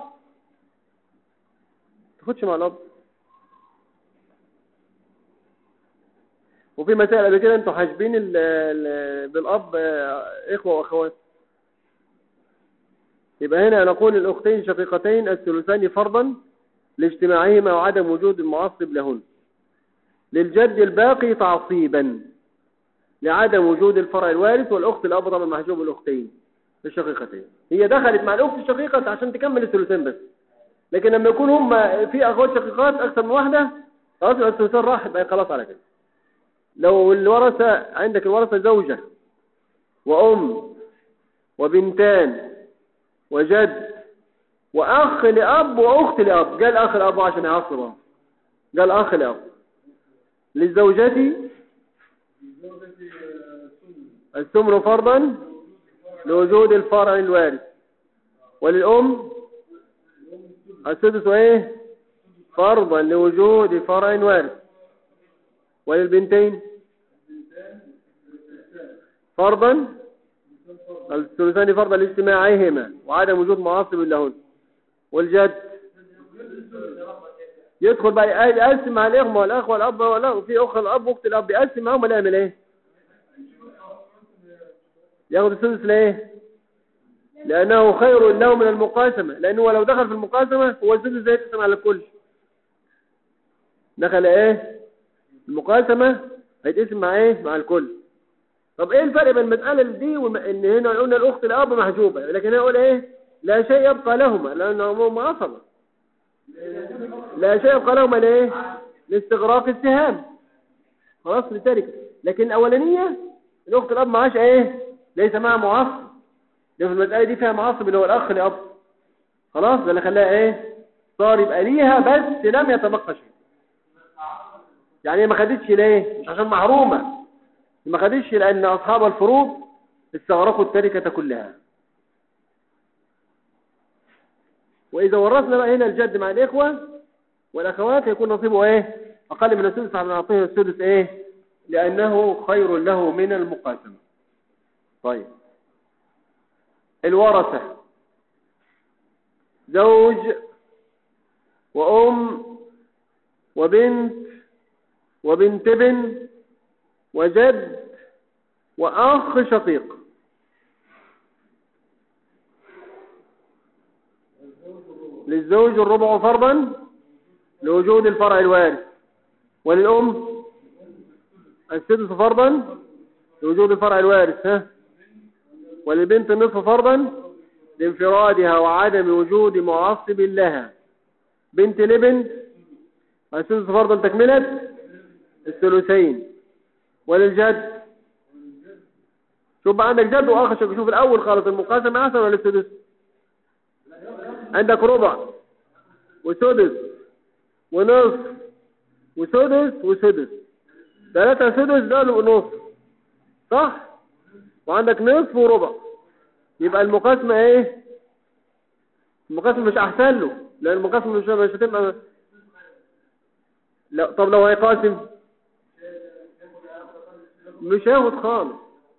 تاخدش مع الأب وفي مسائل قبل كده انتوا حاسبين ال- ال- بالاب آه، اخوه واخوات يبقى هنا نقول الاختين شقيقتين الثلثان فرضا لاجتماعهما وعدم وجود المعصب لهن للجد الباقي تعصيبا لعدم وجود الفرع الوارث والاخت الاب طبعا محجوب الاختين الشقيقتين هي دخلت مع الاخت الشقيقه عشان تكمل الثلثين بس لكن لما يكون هم في اخوات شقيقات اكثر من واحده خلاص يبقى الثلثين راح يبقى خلاص على كده لو الورثة عندك الورثة زوجة وأم وبنتان وجد وأخ لأب وأخت لأب قال أخ لأب عشان يعصبها قال أخ لأب للزوجة الثمن فرضا لوجود الفرع الوارث وللأم السدس ايه فرضا لوجود فرع وارث وللبنتين فرضا الثلثان فرضا لاجتماعهما وعدم وجود معاصب لهن والجد يدخل بقى يقسم مع الاخوه والاخ والاب ولا وفي اخ الاب واخت الاب يقسم معاهم ولا يعمل ايه ياخد السدس ليه لانه خير له من المقاسمه لانه لو دخل في المقاسمه هو السدس ده يقسم على الكل دخل ايه المقاسمة هيتقسم مع ايه مع الكل طب ايه الفرق بين المسألة دي وان هنا قلنا الاخت الاب محجوبة لكن هنا يقول ايه لا شيء يبقى لهما لانهم عصبة لا شيء يبقى لهما ليه لاستغراق السهام خلاص لتركة لكن الاولانية الاخت الاب معاش ايه ليس معها معصب ده في المسألة دي فيها معصب اللي هو الاخ الاب خلاص ده اللي خلاها ايه صار يبقى ليها بس لم يتبقى شيء يعني ما خدتش ليه مش عشان محرومة ما خدتش لأن أصحاب الفروض استغرقوا التركة كلها وإذا ورثنا بقى هنا الجد مع الإخوة والأخوات يكون نصيبه إيه أقل من السدس على نعطيه السدس إيه لأنه خير له من المقاسمة طيب الورثة زوج وأم وبنت وبنت ابن وجد وأخ شقيق للزوج الربع فرضا لوجود الفرع الوارث وللأم السدس فرضا لوجود الفرع الوارث ها وللبنت النصف فرضا لانفرادها وعدم وجود معصب لها بنت الابن السدس فرضا تكملة الثلثين وللجد شوف بقى عندك جد واخ شوف شوف الاول خالص المقاسمه احسن ولا السدس عندك ربع وسدس ونصف وسدس وسدس ثلاثة سدس ده نص صح وعندك نصف وربع يبقى المقاسمة ايه المقاسمة مش احسن له لان المقاسمة مش مش هتبقى لا طب لو هيقاسم مش هياخد خالص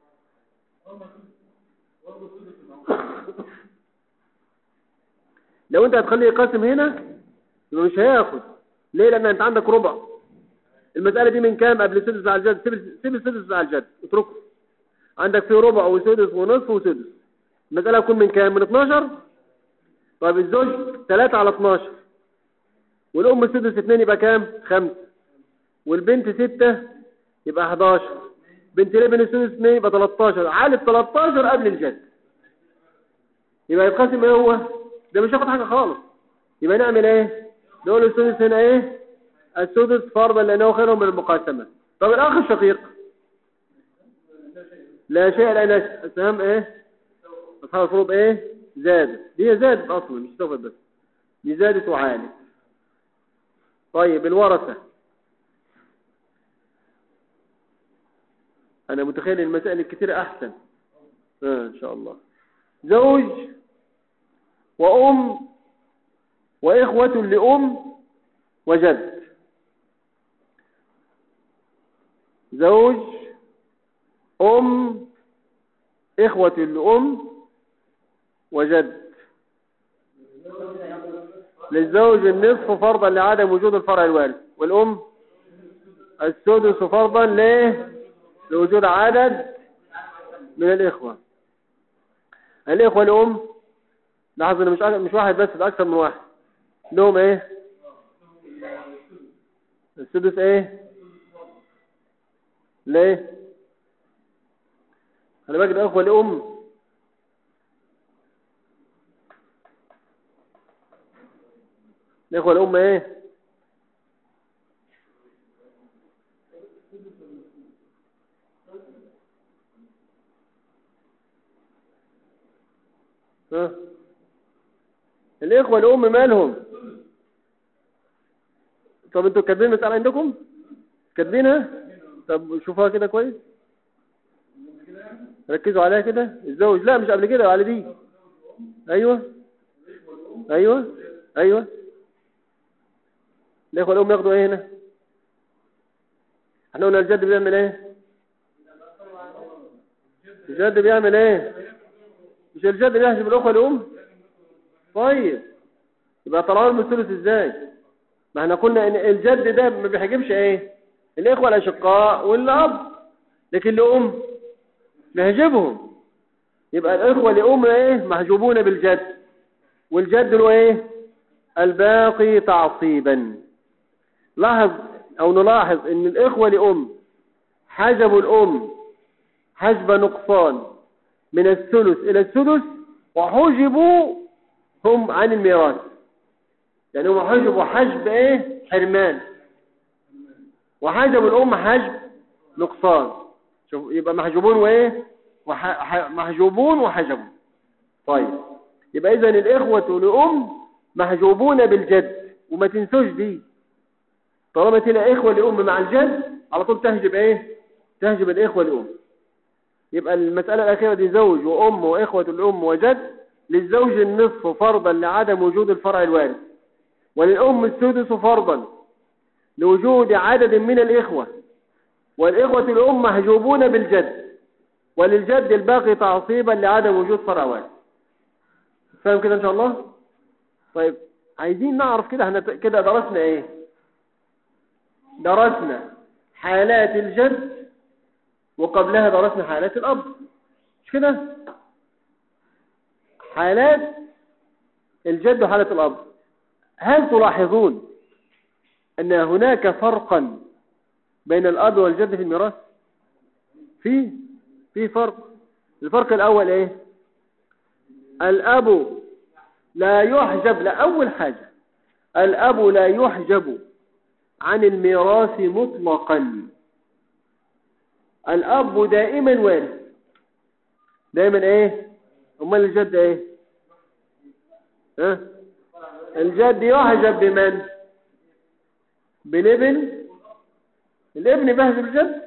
لو انت هتخليه يقاسم هنا يبقى مش هياخد ليه لان انت عندك ربع المسألة دي من كام قبل السدس على الجد سيب سيب السدس على الجد اتركه عندك فيه ربع وسدس ونصف وسدس المسألة هتكون من كام من 12 طيب الزوج 3 على 12 والأم السدس 2 يبقى كام 5 والبنت 6 يبقى 11 بنت الابن السدس 2 يبقى 13 عالب 13 قبل الجد يبقى يتقسم ايه هو ده مش هياخد حاجة خالص يبقى نعمل ايه نقول السدس هنا ايه السدس فرضا لانه خير من المقاسمة طب الاخ الشقيق لا شيء لان السهام ايه اصحاب الفروض ايه زادت دي زادت اصلا مش سوف بس دي زادت وعالت طيب الورثة انا متخيل المسائل الكتيرة احسن آه ان شاء الله زوج وام واخوة لام وجد زوج أم إخوة الأم وجد للزوج النصف فرضا لعدم وجود الفرع الوارث والأم السدس فرضا ليه لوجود عدد من الإخوة الإخوة الأم لاحظ إن مش مش واحد بس ده أكثر من واحد لهم إيه السدس إيه ليه خلي بالك الأخوة الأم الإخوة الأم إيه ها الإخوة الأم مالهم طب انتوا كاتبين المسألة عندكم كاتبينها طب شوفوها كده كويس ركزوا عليها كده الزوج لا مش قبل كده على دي ايوه ايوه ايوه الإخوة الأم ياخدوا ايه هنا احنا قلنا الجد بيعمل ايه الجد بيعمل ايه مش الجد بيحجب الأخوة الأم طيب يبقى طلعوا من الثلث ازاي ما احنا قلنا ان الجد ده ما بيحجبش ايه الإخوة الأشقاء والأب لكن الأم بيحجبهم يبقى الإخوة لأم ايه محجوبون بالجد والجد له ايه الباقي تعصيبا لاحظ او نلاحظ ان الاخوة لأم حجبوا الأم حجب نقصان من الثلث إلى السدس وحجبوا هم عن الميراث يعني هم حجبوا حجب ايه حرمان وحجبوا الأم حجب نقصان شوف يبقى محجوبون وايه وح... محجوبون وحجبوا طيب يبقى اذا الإخوة لأم محجوبون بالجد وما تنسوش دي طالما تلاقي إخوة لأم مع الجد على طول تهجب ايه تهجب الإخوة لأم يبقى المسألة الأخيرة دي زوج وأم وإخوة الأم وجد للزوج النصف فرضا لعدم وجود الفرع الوارث وللأم السدس فرضا لوجود عدد من الإخوة والإخوة الأم محجوبون بالجد وللجد الباقي تعصيبا لعدم وجود فرع وارث فاهم كده إن شاء الله طيب عايزين نعرف كده احنا كده درسنا ايه درسنا حالات الجد وقبلها درسنا حالات الأب مش كده حالات الجد وحالة الأب هل تلاحظون أن هناك فرقا بين الأب والجد في الميراث في في فرق الفرق الأول إيه الأب لا يحجب لا أول حاجة الأب لا يحجب عن الميراث مطلقا الأب دائما وارث دائما ايه امال الجد ايه ها الجد يحجب بمن بالابن الابن بهجب الجد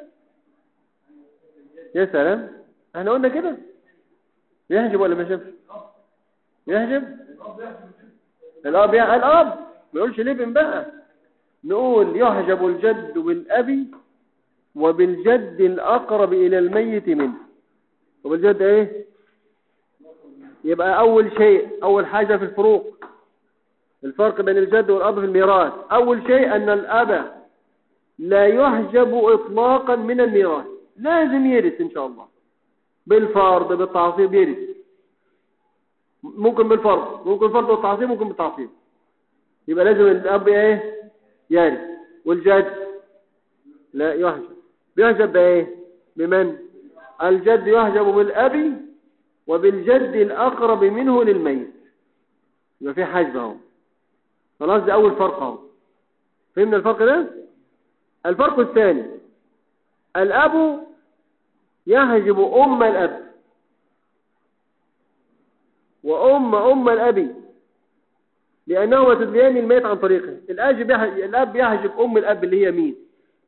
يا سلام احنا قلنا كده يحجب ولا ما يحجبش يحجب الاب يا الاب ما يقولش الابن بقى نقول يحجب الجد بالابي وبالجد الأقرب إلى الميت منه وبالجد إيه يبقى أول شيء أول حاجة في الفروق الفرق بين الجد والأب في الميراث أول شيء أن الأب لا يحجب إطلاقا من الميراث لازم يرث إن شاء الله بالفرض بالتعصيب يرث ممكن بالفرض ممكن بالفرض والتعصيب ممكن بالتعصيب يبقى لازم الأب إيه يرث والجد لا يحجب بيحجب بايه بمن الجد يحجب بالأبي وبالجد الأقرب منه للميت يبقى في حجب اهو خلاص ده أول فرق اهو فهمنا الفرق ده الفرق الثاني الأب يحجب أم الأب وأم أم الأب لأنهما تدليان الميت عن طريقه الأب يحجب أم الأب اللي هي مين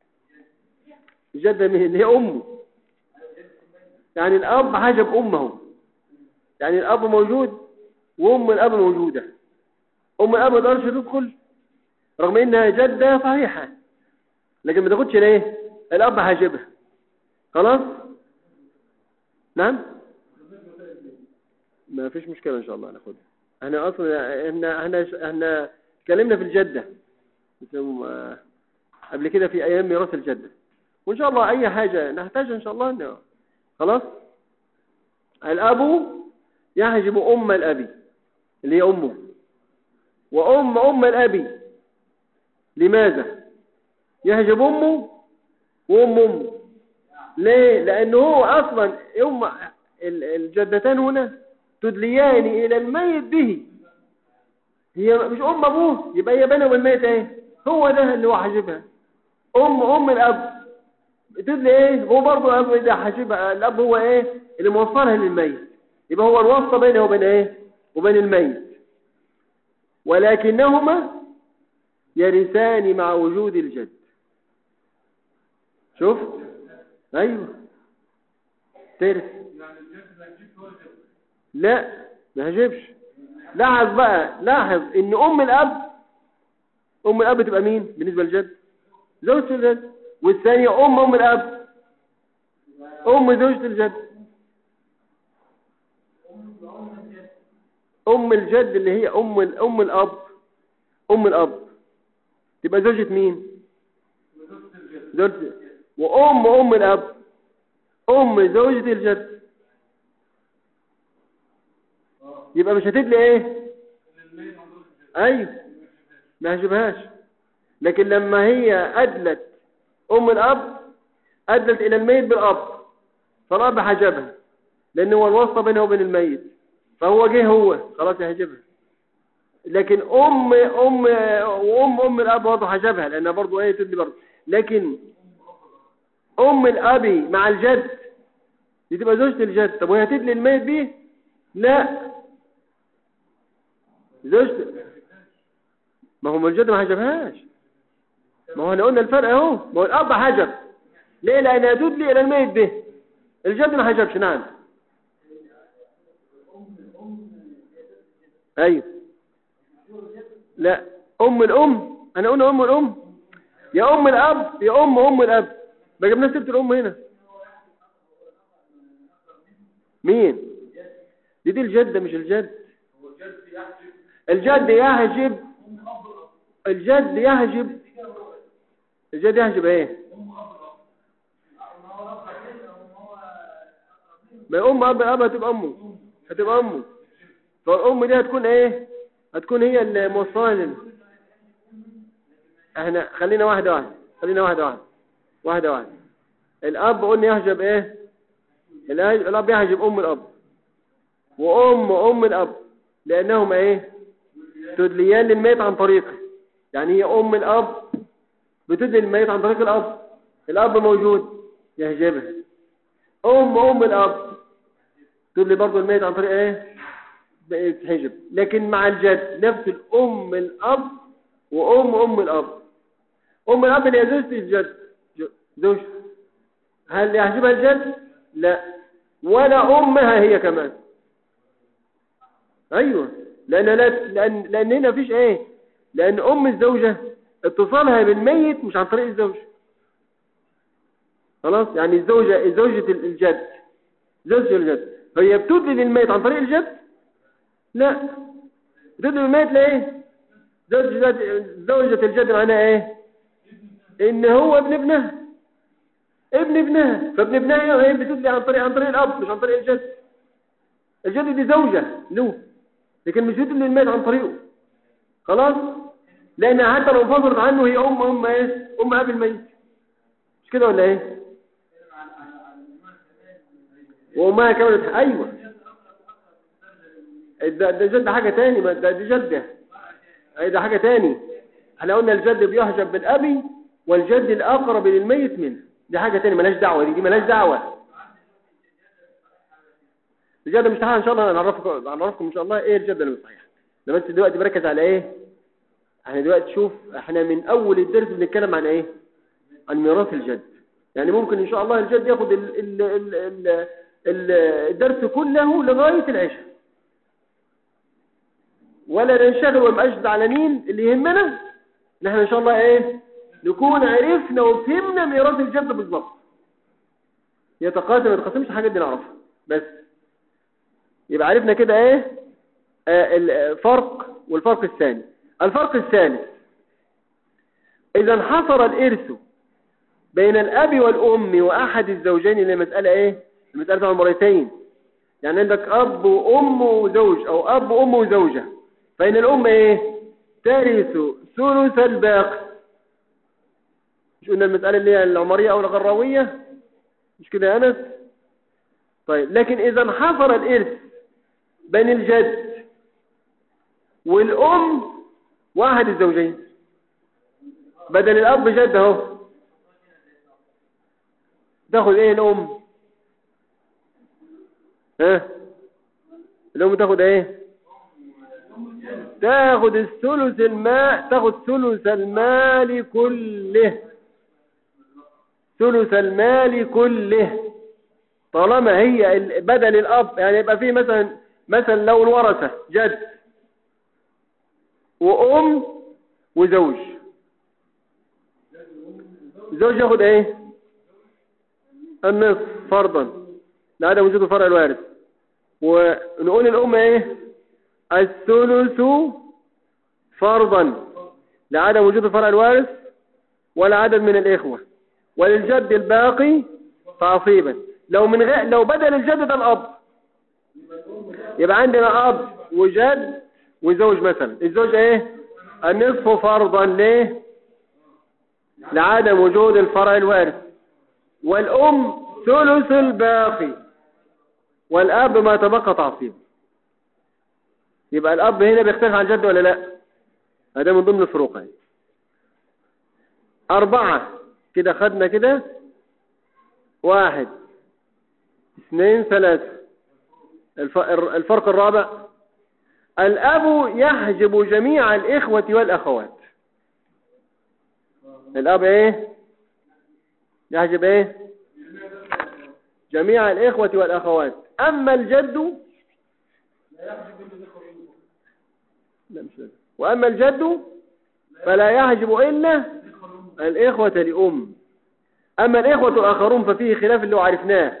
جدة مين هي أمه يعني الأب حجب أمه يعني الأب موجود وأم الأب موجودة أم الأب ما تقدرش تدخل رغم انها جدة صحيحة لكن ما تاخدش ليه الاب هيجيبها خلاص نعم ما فيش مشكلة ان شاء الله ناخدها احنا اصلا احنا احنا احنا اتكلمنا في الجدة قبل كده في ايام ميراث الجدة وان شاء الله اي حاجة نحتاجها ان شاء الله إنه خلاص الاب يحجب ام الابي اللي هي امه وام ام الابي لماذا يحجب امه وام امه ليه لانه هو اصلا ام الجدتان هنا تدليان الى الميت به هي مش ام ابوه يبقى هي بينه وبين الميت ايه هو ده اللي هو حاجبها ام ام الاب تدلي ايه هو برضه الاب ده حاجبها الاب هو ايه اللي موصلها للميت يبقى هو الواسطه بينه وبين ايه وبين الميت ولكنهما يرثان مع وجود الجد شفت ايوه ترث لا ما هجيبش لاحظ بقى لاحظ ان ام الاب ام الاب تبقى مين بالنسبه للجد زوجة الجد والثانيه ام ام الاب ام زوجة الجد ام الجد اللي هي ام ام الاب ام الاب تبقى زوجة مين زوجة وام ام الاب ام زوجة الجد يبقى مش هتدلي ايه ايوه ما هجيبهاش لكن لما هي ادلت ام الاب ادلت الى الميت بالاب فالاب حجبها لان هو الواسطه بينه وبين الميت فهو جه هو خلاص هيجيبها لكن ام ام وام ام الاب برضه حجبها لانها برضه ايه تدي برضه لكن ام الابي مع الجد دي تبقى زوجة الجد طب وهي تدلي الميت بيه لا زوجته ما هو الجد ما حجبهاش ما هو احنا قلنا الفرق اهو ما هو الاب حجب ليه لانها تدلي الى الميت به الجد ما حجبش نعم ايوه لا ام الام انا قلنا ام الام يا ام الاب يا ام ام الاب ما جبناش سيره الام هنا مين دي دي الجده مش الجد الجد يهجب الجد يهجب الجد يهجب ايه ما ام اب اب هتبقى امه هتبقى امه فالام دي هتكون ايه هتكون هي الموصله احنا خلينا واحده واحده خلينا واحده واحده واحده واحده الاب قلنا يهجب ايه الاب يهجب ام الاب وام ام الاب لانهما ايه تدليان للميت عن طريقه يعني هي ام الاب بتدلي الميت عن طريق الاب الاب موجود يهجبها ام ام الاب تدلي برضه الميت عن طريق ايه بتحجب لكن مع الجد نفس الام الاب وام ام الاب ام الاب اللي هي زوجة الجد زوجته هل يحجبها الجد لا ولا امها هي كمان ايوه لان لا لان لان هنا مفيش ايه لان ام الزوجه اتصالها بالميت مش عن طريق الزوج خلاص يعني الزوجه زوجه الجد زوجة الجد هي بتدلي للميت عن طريق الجد لا بتدلي للميت ليه زوجة زوجة الجد معناها ايه ان هو ابن ابنها ابن ابنها فابن ابنها هي بتدلي عن طريق عن طريق الاب مش عن طريق الجد الجد دي زوجة له لكن مش يدل المال عن طريقه خلاص لان حتى لو انفصلت عنه هي ام ام ايه ام ابي الميت مش كده ولا ايه وامها كانت ايوه ده ده جد حاجه تاني ده ده جده اي ده حاجه تاني احنا قلنا الجد بيحجب بالابي والجد الاقرب للميت منه دي حاجه تاني مالهاش دعوه دي دي مالهاش دعوه الجدة مش صحيحة ان شاء الله هنعرفكم هنعرفكم ان شاء الله ايه الجدة اللي مش صحيحة ده بس دلوقتي بركز على ايه احنا دلوقتي شوف احنا من اول الدرس بنتكلم عن ايه عن ميراث الجد يعني ممكن ان شاء الله الجد ياخد ال ال ال ال ال الدرس كله لغاية العشاء ولا ننشغل ومبقاش زعلانين اللي يهمنا ان احنا ان شاء الله ايه نكون عرفنا وفهمنا ميراث الجد بالظبط يتقاسم ما يتقاسمش الحاجات دي نعرفها بس يبقى عرفنا كده ايه آه الفرق والفرق الثاني الفرق الثالث اذا انحصر الارث بين الاب والام واحد الزوجين اللي مساله ايه المساله فيها مرتين يعني عندك اب وام وزوج او اب وام وزوجه فان الام ايه ترث ثلث الباقي مش قلنا المساله اللي هي العمريه او الغراويه مش كده يا انس طيب لكن اذا انحصر الارث بين الجد والام واحد الزوجين بدل الاب جد اهو تاخد ايه الام ها الام تاخد ايه تاخد الثلث الماء تاخد ثلث المال كله ثلث المال كله طالما هي بدل الاب يعني يبقى فيه مثلا مثلا لو الورثه جد وام وزوج الزوج ياخد ايه النصف فرضا لعدم وجود فرع الوارث ونقول الام ايه الثلث فرضا لعدم وجود فرع الوارث ولا عدد من الاخوه وللجد الباقي تعصيبا لو من غير لو بدل الجد ده الاب يبقى عندنا اب وجد وزوج مثلا الزوج ايه النصف فرضا ليه لعدم وجود الفرع الوارث والام ثلث الباقي والاب ما تبقى تعصيب يبقى الاب هنا بيختلف عن الجد ولا لا هذا من ضمن الفروق يعني. أربعة كده خدنا كده واحد اثنين ثلاثة الفرق الرابع الأب يحجب جميع الإخوة والأخوات الأب إيه يحجب إيه جميع الإخوة والأخوات أما الجد لا مش لازم وأما الجد فلا يحجب إلا الإخوة لأم أما الإخوة الآخرون ففيه خلاف اللي عرفناه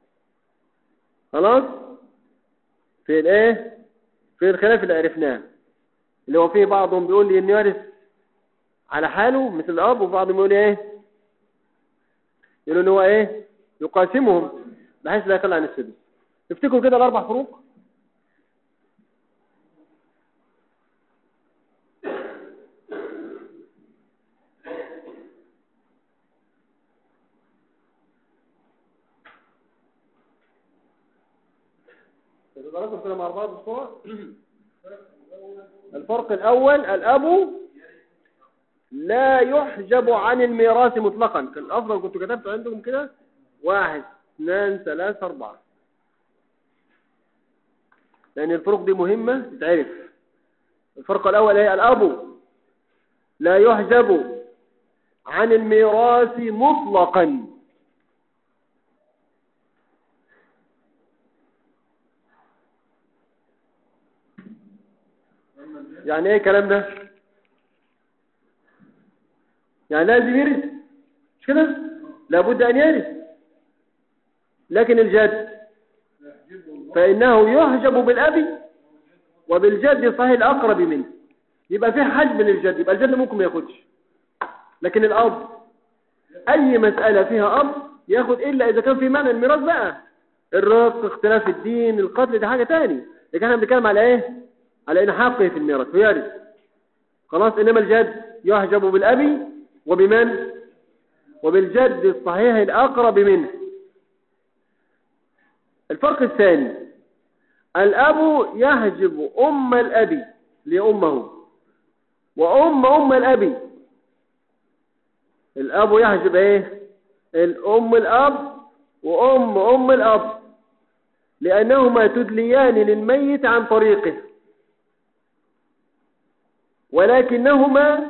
خلاص في الايه في الخلاف اللي عرفناه اللي هو فيه بعضهم بيقول لي ان يرث على حاله مثل الاب وبعضهم يقول ايه يقول ان هو ايه يقاسمهم بحيث لا يقل عن السدس افتكروا كده الاربع فروق درسنا كده مع بعض بسرعه الفرق الاول الاب لا يحجب عن الميراث مطلقا كان الافضل كنت كتبت عندكم كده واحد اثنان ثلاثة أربعة لأن الفروق دي مهمة تعرف الفرق الأول هي الأب لا يحجب عن الميراث مطلقا يعني ايه الكلام ده يعني لازم يرث مش كده لابد ان يرث لكن الجد فانه يحجب بالاب وبالجد صحيح الاقرب منه يبقى في حجب للجد يبقى الجد ممكن ما ياخدش لكن الاب اي مساله فيها اب ياخد الا اذا كان في معنى الميراث بقى الرق اختلاف الدين القتل دي حاجه ثانيه لكن احنا بنتكلم على ايه على ان حقه في الميراث فيرث خلاص انما الجد يحجب بالاب وبمن وبالجد الصحيح الاقرب منه الفرق الثاني الاب يحجب ام الاب لامه وام ام الاب الاب يحجب ايه الام الاب وام ام الاب لانهما تدليان للميت عن طريقه ولكنهما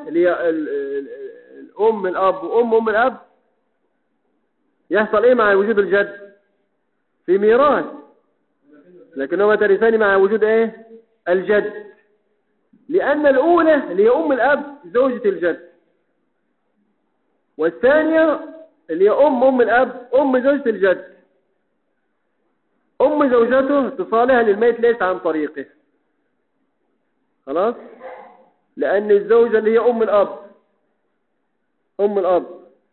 الأم الأب وأم أم الأب يحصل إيه مع وجود الجد في ميراث لكنهما ترثان مع وجود إيه الجد لأن الأولى اللي هي أم الأب زوجة الجد والثانية اللي هي أم أم الأب أم زوجة الجد أم زوجته اتصالها للميت ليس عن طريقه خلاص لأن الزوجة اللي هي أم الأب أم الأب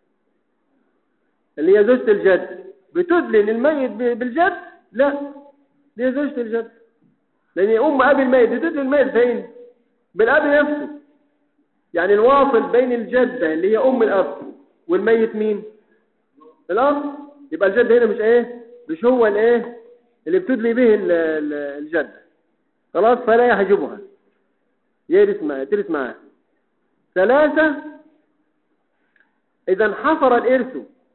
اللي هي زوجة الجد بتدلن الميت بالجد لا دي هي زوجة الجد لأن أم أبي الميت بتدلن الميت فين بالأب نفسه يعني الواصل بين الجدة اللي هي أم الأب والميت مين الأب يبقى الجد هنا مش ايه مش هو الايه اللي بتدلي به الجدة خلاص فلا يحجبها يرث معاه ترث معاه ثلاثة إذا انحصر الإرث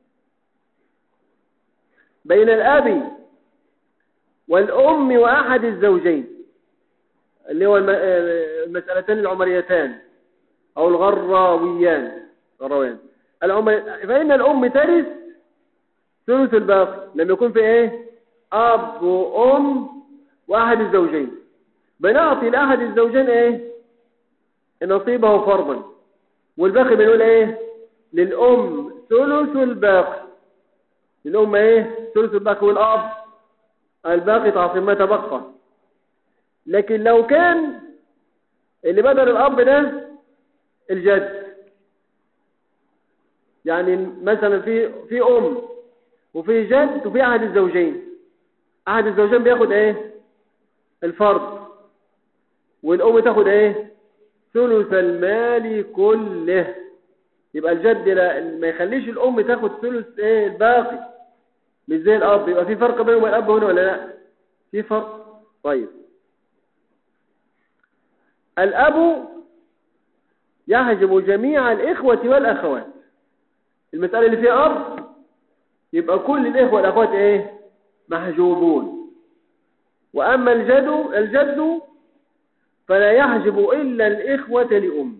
بين الأب والأم وأحد الزوجين اللي هو المسألتين العمريتان أو الغراويان غراويان العمر فإن الأم ترث ثلث الباقي لما يكون في إيه أب وأم وأحد الزوجين بنعطي لأحد الزوجين إيه نصيبه فرضا والباقي بنقول إيه للأم ثلث الباقي للأم إيه ثلث الباقي والأب الباقي تعصيب ما تبقى لكن لو كان اللي بدل الأب ده الجد يعني مثلا في في أم وفي جد وفي أحد الزوجين أحد الزوجين بياخد إيه الفرض والأم تاخد إيه ثلث المال كله يبقى الجد لا ما يخليش الأم تاخد ثلث إيه الباقي مش زي الأب يبقى في فرق بينهم الأب هنا ولا لا في فرق طيب الأب يحجب جميع الإخوة والأخوات المسألة اللي فيها أب يبقى كل الإخوة والأخوات إيه محجوبون وأما الجد الجد فلا يحجب إلا الإخوة لأم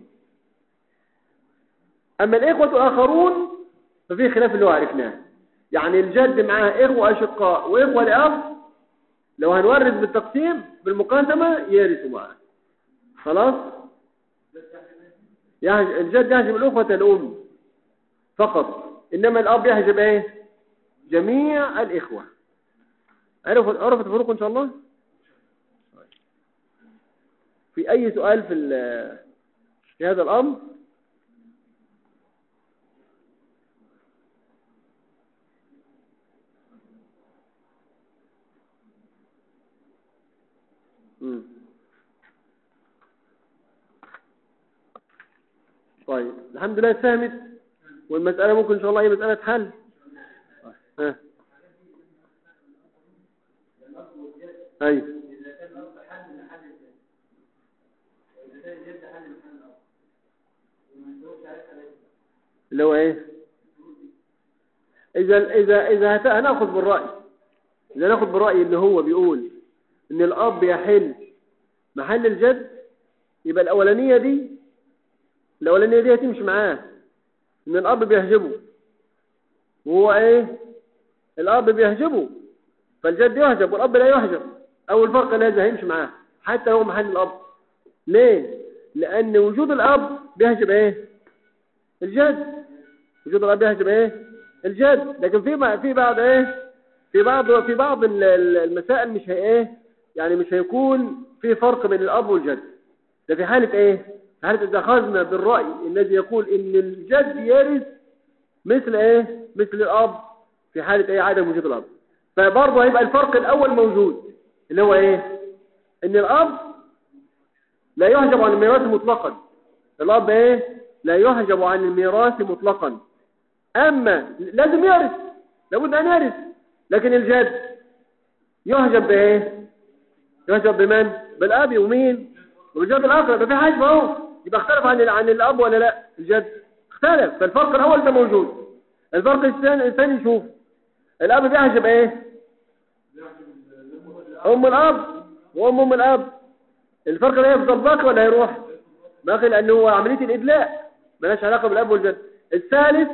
أما الإخوة الآخرون ففي خلاف اللي هو عرفناه يعني الجد معاه إخوة أشقاء وإخوة لأب لو هنورث بالتقسيم بالمقاسمة يرثوا معاه خلاص الجد يحجب الأخوة الأم فقط إنما الأب يحجب إيه جميع الإخوة عرفت عرفت الفروق إن شاء الله في أي سؤال في في هذا الأمر طيب الحمد لله فهمت والمسألة ممكن إن شاء الله هي مسألة حل ها أيوه اللي هو ايه اذا اذا اذا هناخذ بالراي اذا ناخذ بالراي اللي هو بيقول ان الاب يحل محل الجد يبقى الاولانيه دي الاولانيه دي هتمشي معاه ان الاب بيهجبه وهو ايه الاب بيهجبه فالجد يهجب والاب لا يهجب او الفرق الذي هيمشي معاه حتى هو محل الاب ليه لان وجود الاب بيهجب ايه الجد وجود الاب بيهجب ايه الجد لكن في في بعض ايه في بعض في بعض المسائل مش هي ايه يعني مش هيكون في فرق بين الاب والجد ده في حاله ايه في حاله اذا اخذنا بالراي الذي يقول ان الجد يرث مثل ايه مثل الاب في حاله ايه عدم وجود الاب فبرضه هيبقى الفرق الاول موجود اللي هو ايه ان الاب لا يحجب عن الميراث مطلقا الاب ايه لا يحجب عن الميراث مطلقا اما لازم يرث لابد ان يرث لكن الجد يحجب بايه يحجب بمن بالاب ومين والجد الاخر يبقى في حجب اهو يبقى اختلف عن عن الاب ولا لا الجد اختلف فالفرق الاول ده موجود الفرق الثاني الثاني شوف الاب بيحجب ايه ام الاب وام ام الاب الفرق ده هيفضل باقي ولا هيروح باقي لانه هو عمليه الادلاء مالهاش علاقه بالاب والجد الثالث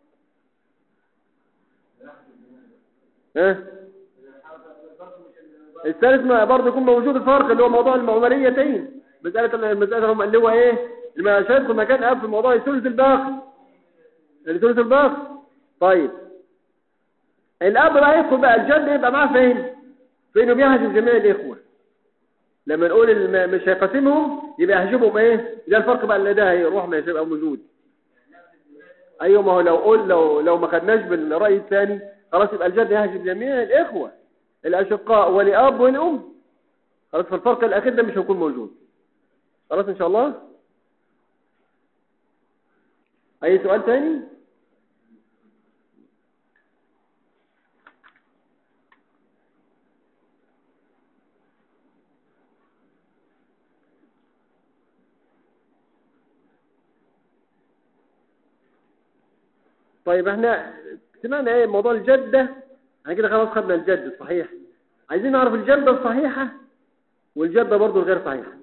ها الثالث ما برضه يكون موجود الفرق اللي هو موضوع المعمريتين مسألة المسألة هم اللي هو ايه لما مش هيدخل مكان اب في موضوع الثلث الباقي الثلث الباقي طيب الاب بقى يدخل بقى الجد يبقى معاه فين في انه بيهجم جميع الاخوه لما نقول الم- مش هيقسمهم يبقى يهجمهم ايه ده الفرق بقى اللي ده هيروح مش هيبقى موجود ايوه ما هو لو قول لو لو ما خدناش بالراي الثاني خلاص يبقى الجد يهجم جميع الاخوه الاشقاء ولاب ولام خلاص فالفرق الاخير ده مش هيكون موجود خلاص ان شاء الله اي سؤال تاني طيب احنا سمعنا ايه موضوع الجدة احنا كده خلاص خدنا الجد الصحيح عايزين نعرف الجدة الصحيحة والجدة برضو الغير صحيحة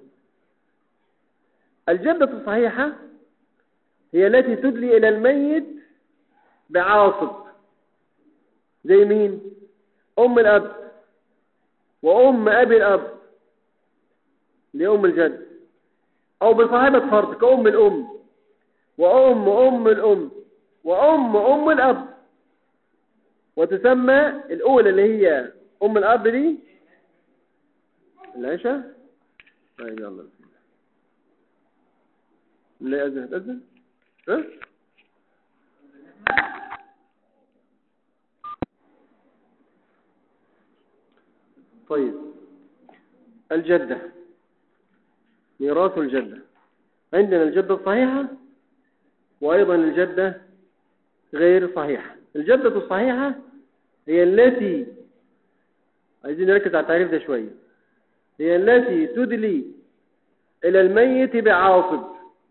الجدة الصحيحة هي التي تدلي إلى الميت بعاصب زي مين أم الأب وأم أبي الأب لأم الجد أو بصاحبة فرد كأم الأم وأم أم الأم وأم أم الأب وتسمى الأولى اللي هي أم الأب دي العشاء طيب يلا بسم الله لا أذن أذن ها طيب الجدة ميراث الجدة عندنا الجدة الصحيحة وأيضا الجدة غير صحيحة الجدة الصحيحة هي التي عايزين نركز على التعريف ده شوية هي التي تدلي إلى الميت بعاصب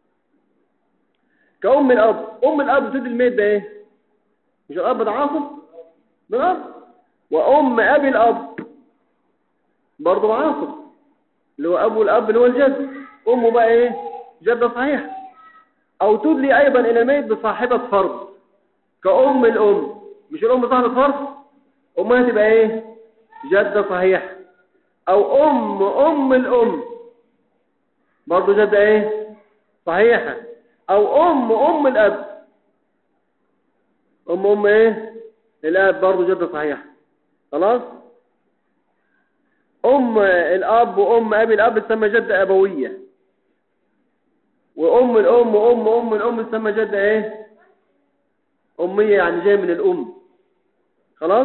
كأم الأب أم الأب تدلي الميت بإيه مش الأب ده عاصب بالأب وأم أبي الأب برضه عاصب اللي هو أبو الأب اللي هو الجد أمه بقى إيه جدة صحيحة أو تدلي أيضا إلى الميت بصاحبة فرض كأم الأم مش الأم صاحبة فرض أمها تبقى إيه جدة صحيحة أو أم أم الأم برضه جدة إيه صحيحة أو أم أم الأب أم أم إيه الأب برضه جدة صحيحة خلاص أم الأب وأم أبي الأب تسمى جدة أبوية وأم الأم وأم أم الأم تسمى جدة إيه أمية يعني جاية من الأم خلاص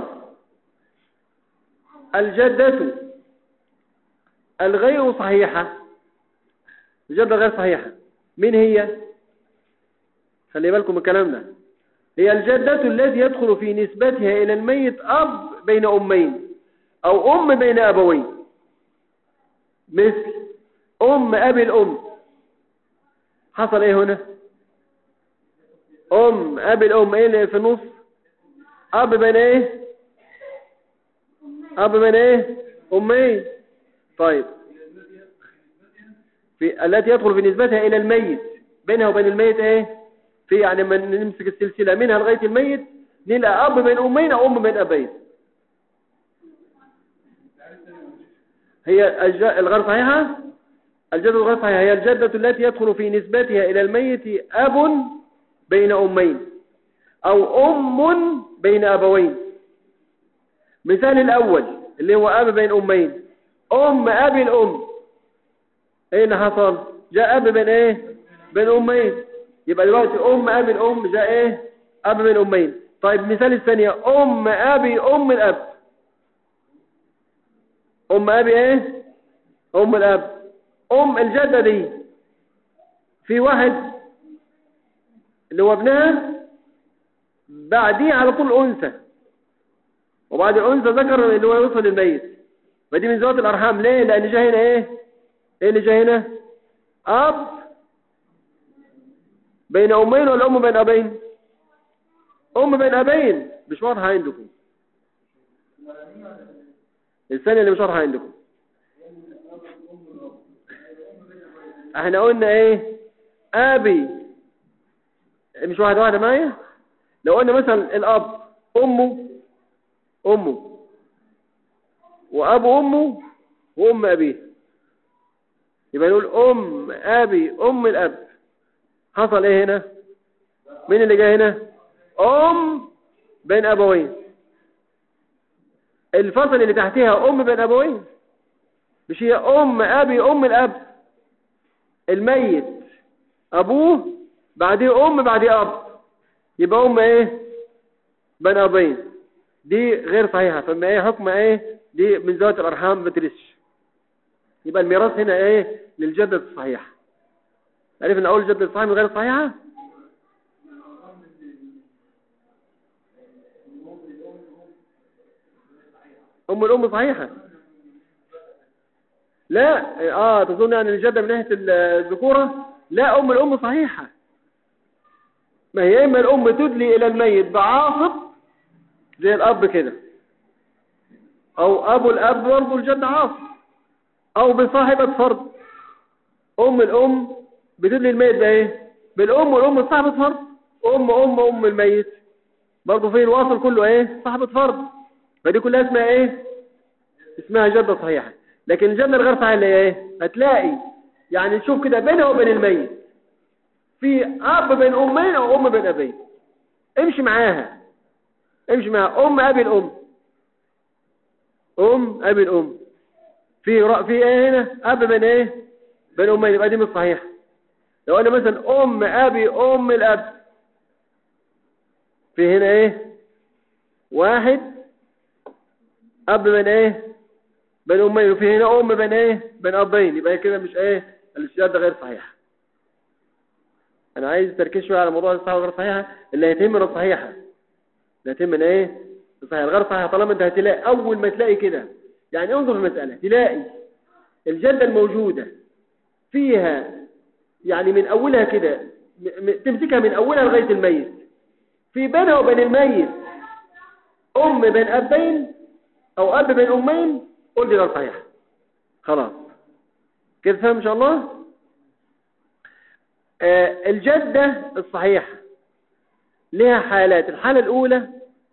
الجدة الغير صحيحة الجدة غير صحيحة مين هي خلي بالكم من الكلام ده هي الجدة التي يدخل في نسبتها إلى الميت أب بين أمين أو أم بين أبوين مثل أم أبي الأم حصل إيه هنا أم أبي الأم إيه اللي في النص أب بين إيه أب بين إيه أمين طيب في التي يدخل في نسبتها إلى الميت بينها وبين الميت إيه في يعني من نمسك السلسلة منها لغاية الميت نلقى أب بين أمين أو أم بين أبين هي الج- الغير صحيحة الجدة الغير صحيحة هي الجدة التي يدخل في نسبتها إلى الميت أب بين أمين أو أم بين أبوين مثال الأول اللي هو أب بين أمين أم أبي الأم إيه اللي حصل جاء أب بين إيه بين أمين يبقى دلوقتي أم أبي الأم جاء إيه أب بين أمين طيب مثال الثانية أم أبي أم الأب أم أبي إيه أم الأب أم الجدة دي في واحد اللي هو ابنها بعديه على طول أنثى وبعد الأنثى ذكر اللي هو يوصل للميت فدي من ذوات الأرحام ليه لأن جاء هنا إيه إيه اللي جاء هنا أب بين أمين ولا أم بين أبين أم بين أبين مش واضحة عندكم الثانية اللي مش واضحة عندكم احنا قلنا ايه ابي مش واحدة واحدة معايا لو قلنا مثلا الاب امه امه وابو امه وام ابيه يبقى نقول أم أبي أم الأب حصل إيه هنا مين اللي جاي هنا أم بين أبوين الفصل اللي تحتها أم بين أبوين مش هي أم أبي أم الأب الميت أبوه بعديه أم بعديه أب يبقى أم إيه بين أبين دي غير صحيحة فما إيه حكم إيه دي من ذوات الأرحام ما بترثش يبقى الميراث هنا إيه للجدة الصحيحة عرف إن أول الجدة الصحيحة من غير صحيحة أم الأم صحيحة لا اه تظن يعني الجدة من ناحية الذكورة لا أم الأم صحيحة ما هي إما الأم تدلي إلى الميت بعاصب زي الأب كده أو أبو الأب برضه الجد عاصب أو بصاحبة فرض أم الأم بتدلي الميت بإيه بالأم والأم صاحبة فرض أم أم أم الميت برضه في الواصل كله إيه صاحبة فرض فدي كلها اسمها إيه اسمها جدة صحيحة لكن الجنة الغير صحيحة اللي هي ايه هتلاقي يعني تشوف كده بينها وبين الميت في اب بين امين او ام بين ابين امشي معاها امشي معاها ام ابي الام ام ابي الام في رأ... في ايه هنا اب بين ايه بين امين يبقى دي مش صحيحه لو انا مثلا ام ابي ام الاب في هنا ايه واحد اب بين ايه بين امين وفي هنا ام بين ايه بين ابين يبقى كده مش ايه الاجتهاد ده غير صحيح انا عايز تركيز شويه على موضوع الصحيحه والغير صحيحه اللي هيتهمنا الصحيحه اللي هيتهمنا ايه الصحيحه الغير صحيحه طالما انت هتلاقي اول ما تلاقي كده يعني انظر في المساله تلاقي الجده الموجوده فيها يعني من اولها كده تمسكها من اولها لغايه الميت في بينها وبين الميت ام بين ابين او اب بين امين قول لي غير صحيح خلاص كده فهم ان شاء الله آه الجدة الصحيحة لها حالات الحالة الأولى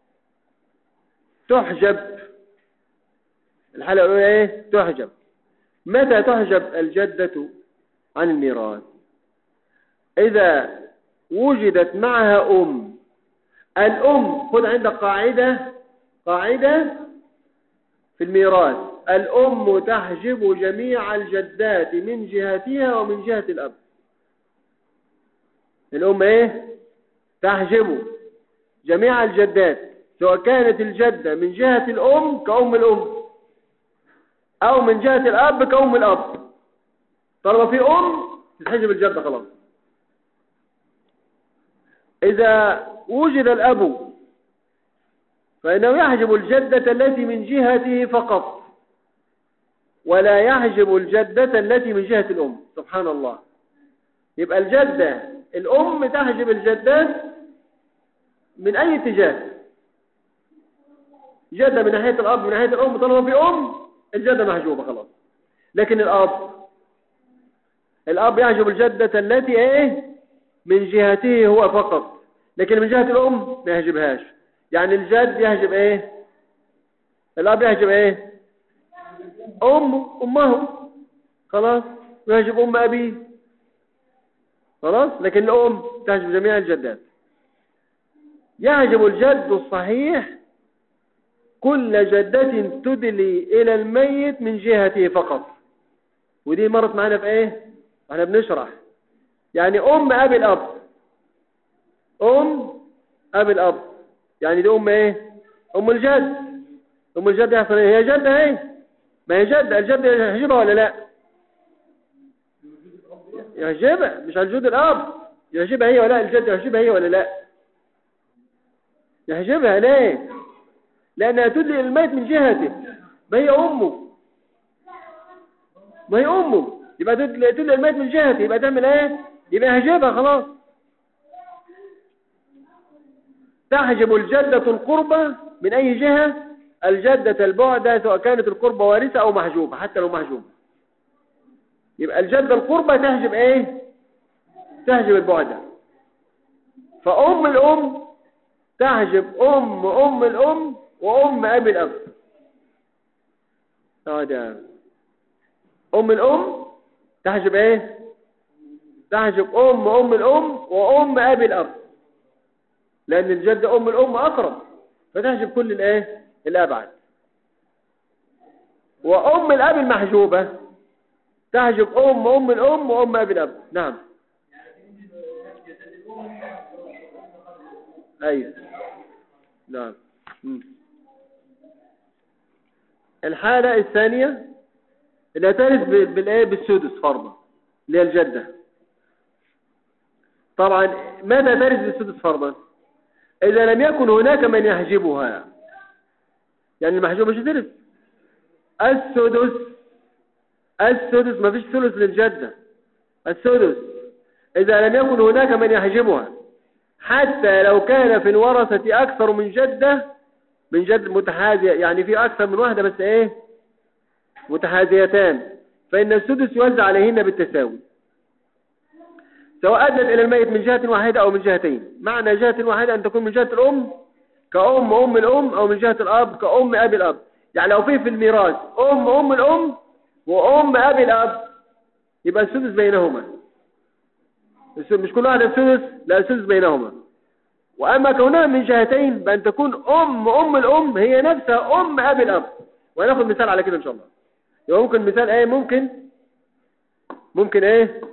تحجب الحالة الأولى ايه تحجب متى تحجب الجدة عن الميراث إذا وجدت معها أم الأم خذ عندك قاعدة قاعدة في الميراث الأم تحجب جميع الجدات من جهتها ومن جهة الأب الأم إيه؟ تحجب جميع الجدات سواء كانت الجدة من جهة الأم كأم الأم أو من جهة الأب كأم الأب طالما في أم تتحجب الجدة خلاص إذا وجد الأب فإنه يحجب الجدة التي من جهته فقط ولا يحجب الجدة التي من جهة الأم سبحان الله يبقى الجدة الأم تحجب الجدات من أي اتجاه جدة من ناحية الأب من ناحية الأم طالما في أم الجدة محجوبة خلاص لكن الأب الأب يحجب الجدة التي إيه من جهته هو فقط لكن من جهة الأم ما يحجبهاش يعني الجد يحجب إيه الأب يحجب إيه أم أمه خلاص ويحجب أم أبيه خلاص لكن الأم تحجب جميع الجدات يحجب الجد الصحيح كل جدة تدلي إلى الميت من جهته فقط ودي مرت معنا في إيه احنا بنشرح يعني أم أبي الأب أم أبي الأب يعني دي أم إيه أم الجد أم الجد يحصل إيه هي جدة إيه ما هي جدة الجد يحجبها ولا لا يحجبها مش على الجود الأب يحجبها هي ولا الجد يحجبها هي ولا لا يحجبها ليه لأنها تدلي الميت من جهته ما هي أمه ما هي أمه يبقى تدلي, تدلي الميت من جهته يبقى تعمل ايه يبقى يحجبها خلاص تحجب الجدة القربة من أي جهة الجدة البعدة سواء كانت القربة وارثة أو محجوبة حتى لو محجوبة يبقى الجدة القربة تحجب ايه تحجب البعدة فأم الأم تحجب أم أم الأم وأم أبي الأب هذا أم الأم تحجب ايه تحجب ام ام الام وام ابي الاب لان الجد ام الام اقرب فتحجب كل الايه الابعد وام الاب المحجوبه تحجب ام ام الام وام ابي الاب نعم ايوه نعم مم. الحالة الثانية اللي ترث بالايه بالسدس فرضا اللي هي الجدة طبعا ماذا ترث بالسدس فرضا اذا لم يكن هناك من يحجبها يعني المحجوب مش ترث السدس السدس ما فيش ثلث للجدة السدس اذا لم يكن هناك من يحجبها حتى لو كان في الورثة اكثر من جدة من جد متحازية يعني في أكثر من واحدة بس إيه متحازيتان فإن السدس يوزع عليهن بالتساوي سواء أدت إلى الميت من جهة واحدة أو من جهتين معنى جهة واحدة أن تكون من جهة الأم كأم أم الأم أو من جهة الأب كأم أبي الأب يعني لو في في الميراث أم أم الأم وأم أبي الأب يبقى السدس بينهما مش كل واحدة السدس لا السدس بينهما وأما كونها من جهتين بأن تكون أم أم الأم هي نفسها أم أبي الأب وهناخد مثال على كده إن شاء الله يبقى ممكن مثال إيه ممكن ممكن إيه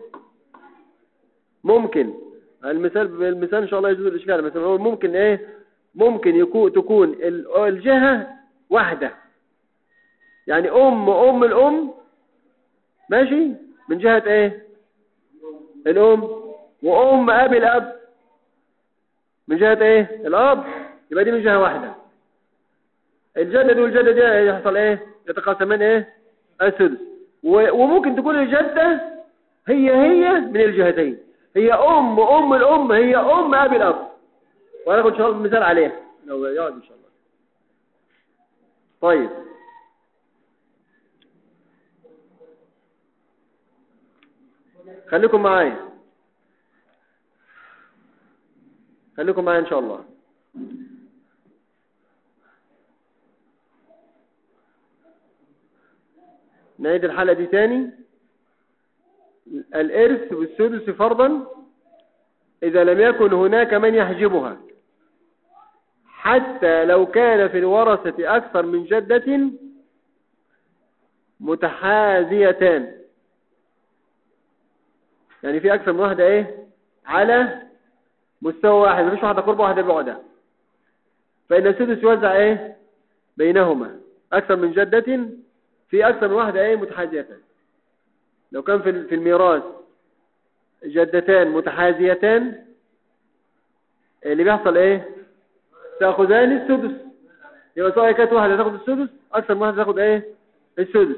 ممكن المثال المثال إن شاء الله يجوز الإشكال مثلا هو ممكن إيه ممكن يكون تكون الجهة واحدة يعني أم أم الأم ماشي من جهة إيه الأم وأم أبي الأب من جهة ايه الاب يبقى دي من جهة واحدة الجدة والجدة دي يحصل ايه يتقاسمان ايه السدس وممكن تكون الجدة هي هي من الجهتين هي ام ام الام هي ام ابي الاب وهناخد ان شاء الله مثال عليها لو يقعد ان شاء الله طيب خليكم معايا خليكم معايا ان شاء الله نعيد الحلقة دي تاني الإرث والسدس فرضا إذا لم يكن هناك من يحجبها حتى لو كان في الورثة أكثر من جدة متحازيتان يعني في أكثر من واحدة إيه على مستوى واحد مفيش واحدة قرب واحدة بعدة فإن السدس يوزع ايه بينهما أكثر من جدة في أكثر من واحدة ايه متحازيتان لو كان في الميراث جدتان متحازيتان اللي بيحصل ايه تأخذان السدس يبقى سواء كانت واحدة تاخد السدس أكثر من واحدة تاخد ايه السدس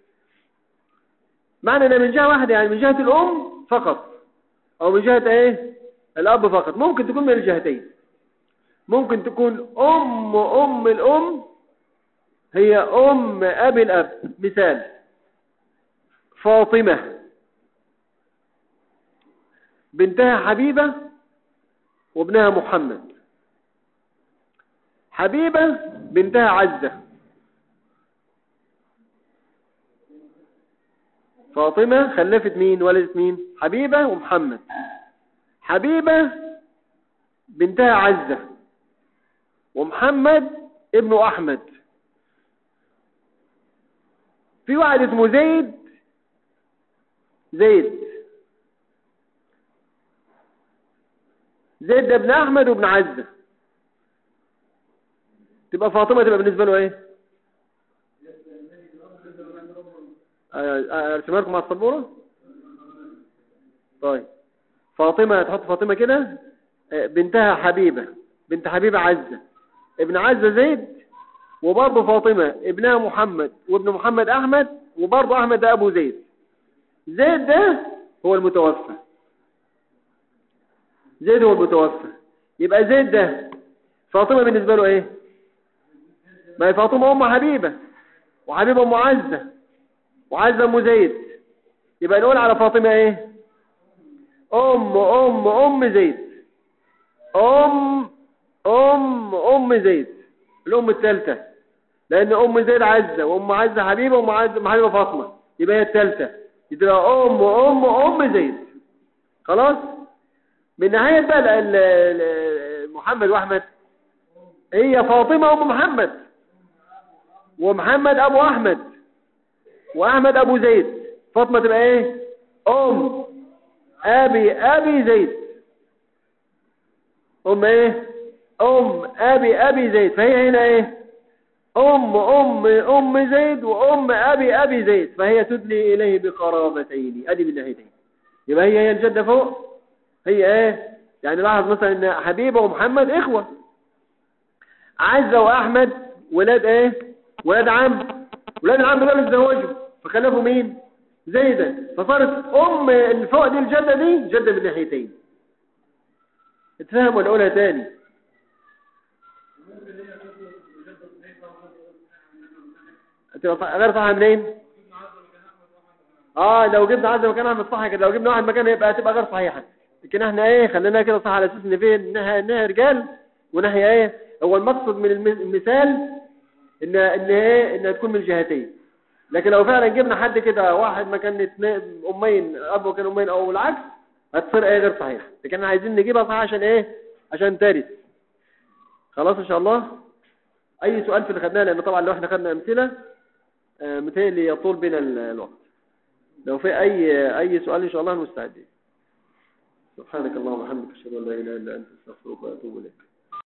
معنى ان من جهة واحدة يعني من جهة الأم فقط أو من جهة ايه الأب فقط ممكن تكون من الجهتين ممكن تكون أم أم الأم هي أم أبي الأب مثال فاطمة بنتها حبيبة وابنها محمد حبيبة بنتها عزة فاطمة خلفت مين ولدت مين حبيبة ومحمد حبيبة بنتها عزة ومحمد ابنه أحمد في واحد اسمه زيد زيد زيد ده ابن أحمد وابن عزة تبقى فاطمة تبقى بالنسبة له ايه ارسمها لكم على السبورة طيب فاطمة تحط فاطمة كده آه، بنتها حبيبة بنت حبيبة عزة ابن عزة زيد وبرضه فاطمة ابنها محمد وابن محمد أحمد وبرضه أحمد ده أبو زيد زيد ده هو المتوفى زيد هو المتوفى يبقى زيد ده فاطمة بالنسبة له ايه ما هي فاطمة أم حبيبة وحبيبة أم عزة وعزة أم زيد يبقى نقول على فاطمة ايه أم أم أم زيد أم أم أم زيد الأم الثالثة لأن أم زيد عزة وأم عزة حبيبة وأم عزة حبيبة فاطمة يبقى هي الثالثة يبقى ام ام ام زيد خلاص من ناحيه بقى ال- ال- ال- محمد واحمد هي فاطمه ام محمد ومحمد ابو احمد واحمد ابو زيد فاطمه تبقى ايه ام ابي ابي زيد ام ايه ام ابي ابي زيد فهي هنا ايه ام ام ام زيد وام ابي ابي زيد فهي تدلي اليه بقرابتين ادي من ناحيتين يبقى هي هي الجده فوق هي ايه يعني لاحظ مثلا ان حبيبه ومحمد اخوه عزه واحمد ولاد ايه ولاد عم ولاد العم دول اتزوجوا فخلفوا مين زيدا فصارت ام اللي فوق دي الجده دي جده من ناحيتين اتفهم ولا اقولها تاني هتبقى غير صح منين اه لو جبنا عزة مكان احمد صح كده لو جبنا واحد مكان يبقى هتبقى غير صحيحه لكن احنا ايه خليناها كده صح على اساس ان فين ناحيه ناحيه رجال وناحيه ايه هو المقصد من الم- المثال ان ان ايه انها تكون من الجهتين لكن لو فعلا جبنا حد كده واحد مكان اتنين امين اب وكان امين او العكس هتصير ايه غير صحيح لكن احنا عايزين نجيبها صح عشان ايه عشان ترث خلاص ان شاء الله اي سؤال في اللي خدناه لان طبعا لو احنا خدنا امثله آه، متهيألي يطول بنا ال- الوقت لو في اي اي سؤال ان شاء الله مستعدين سبحانك اللهم وبحمدك اشهد ان لا اله الا انت استغفرك واتوب اليك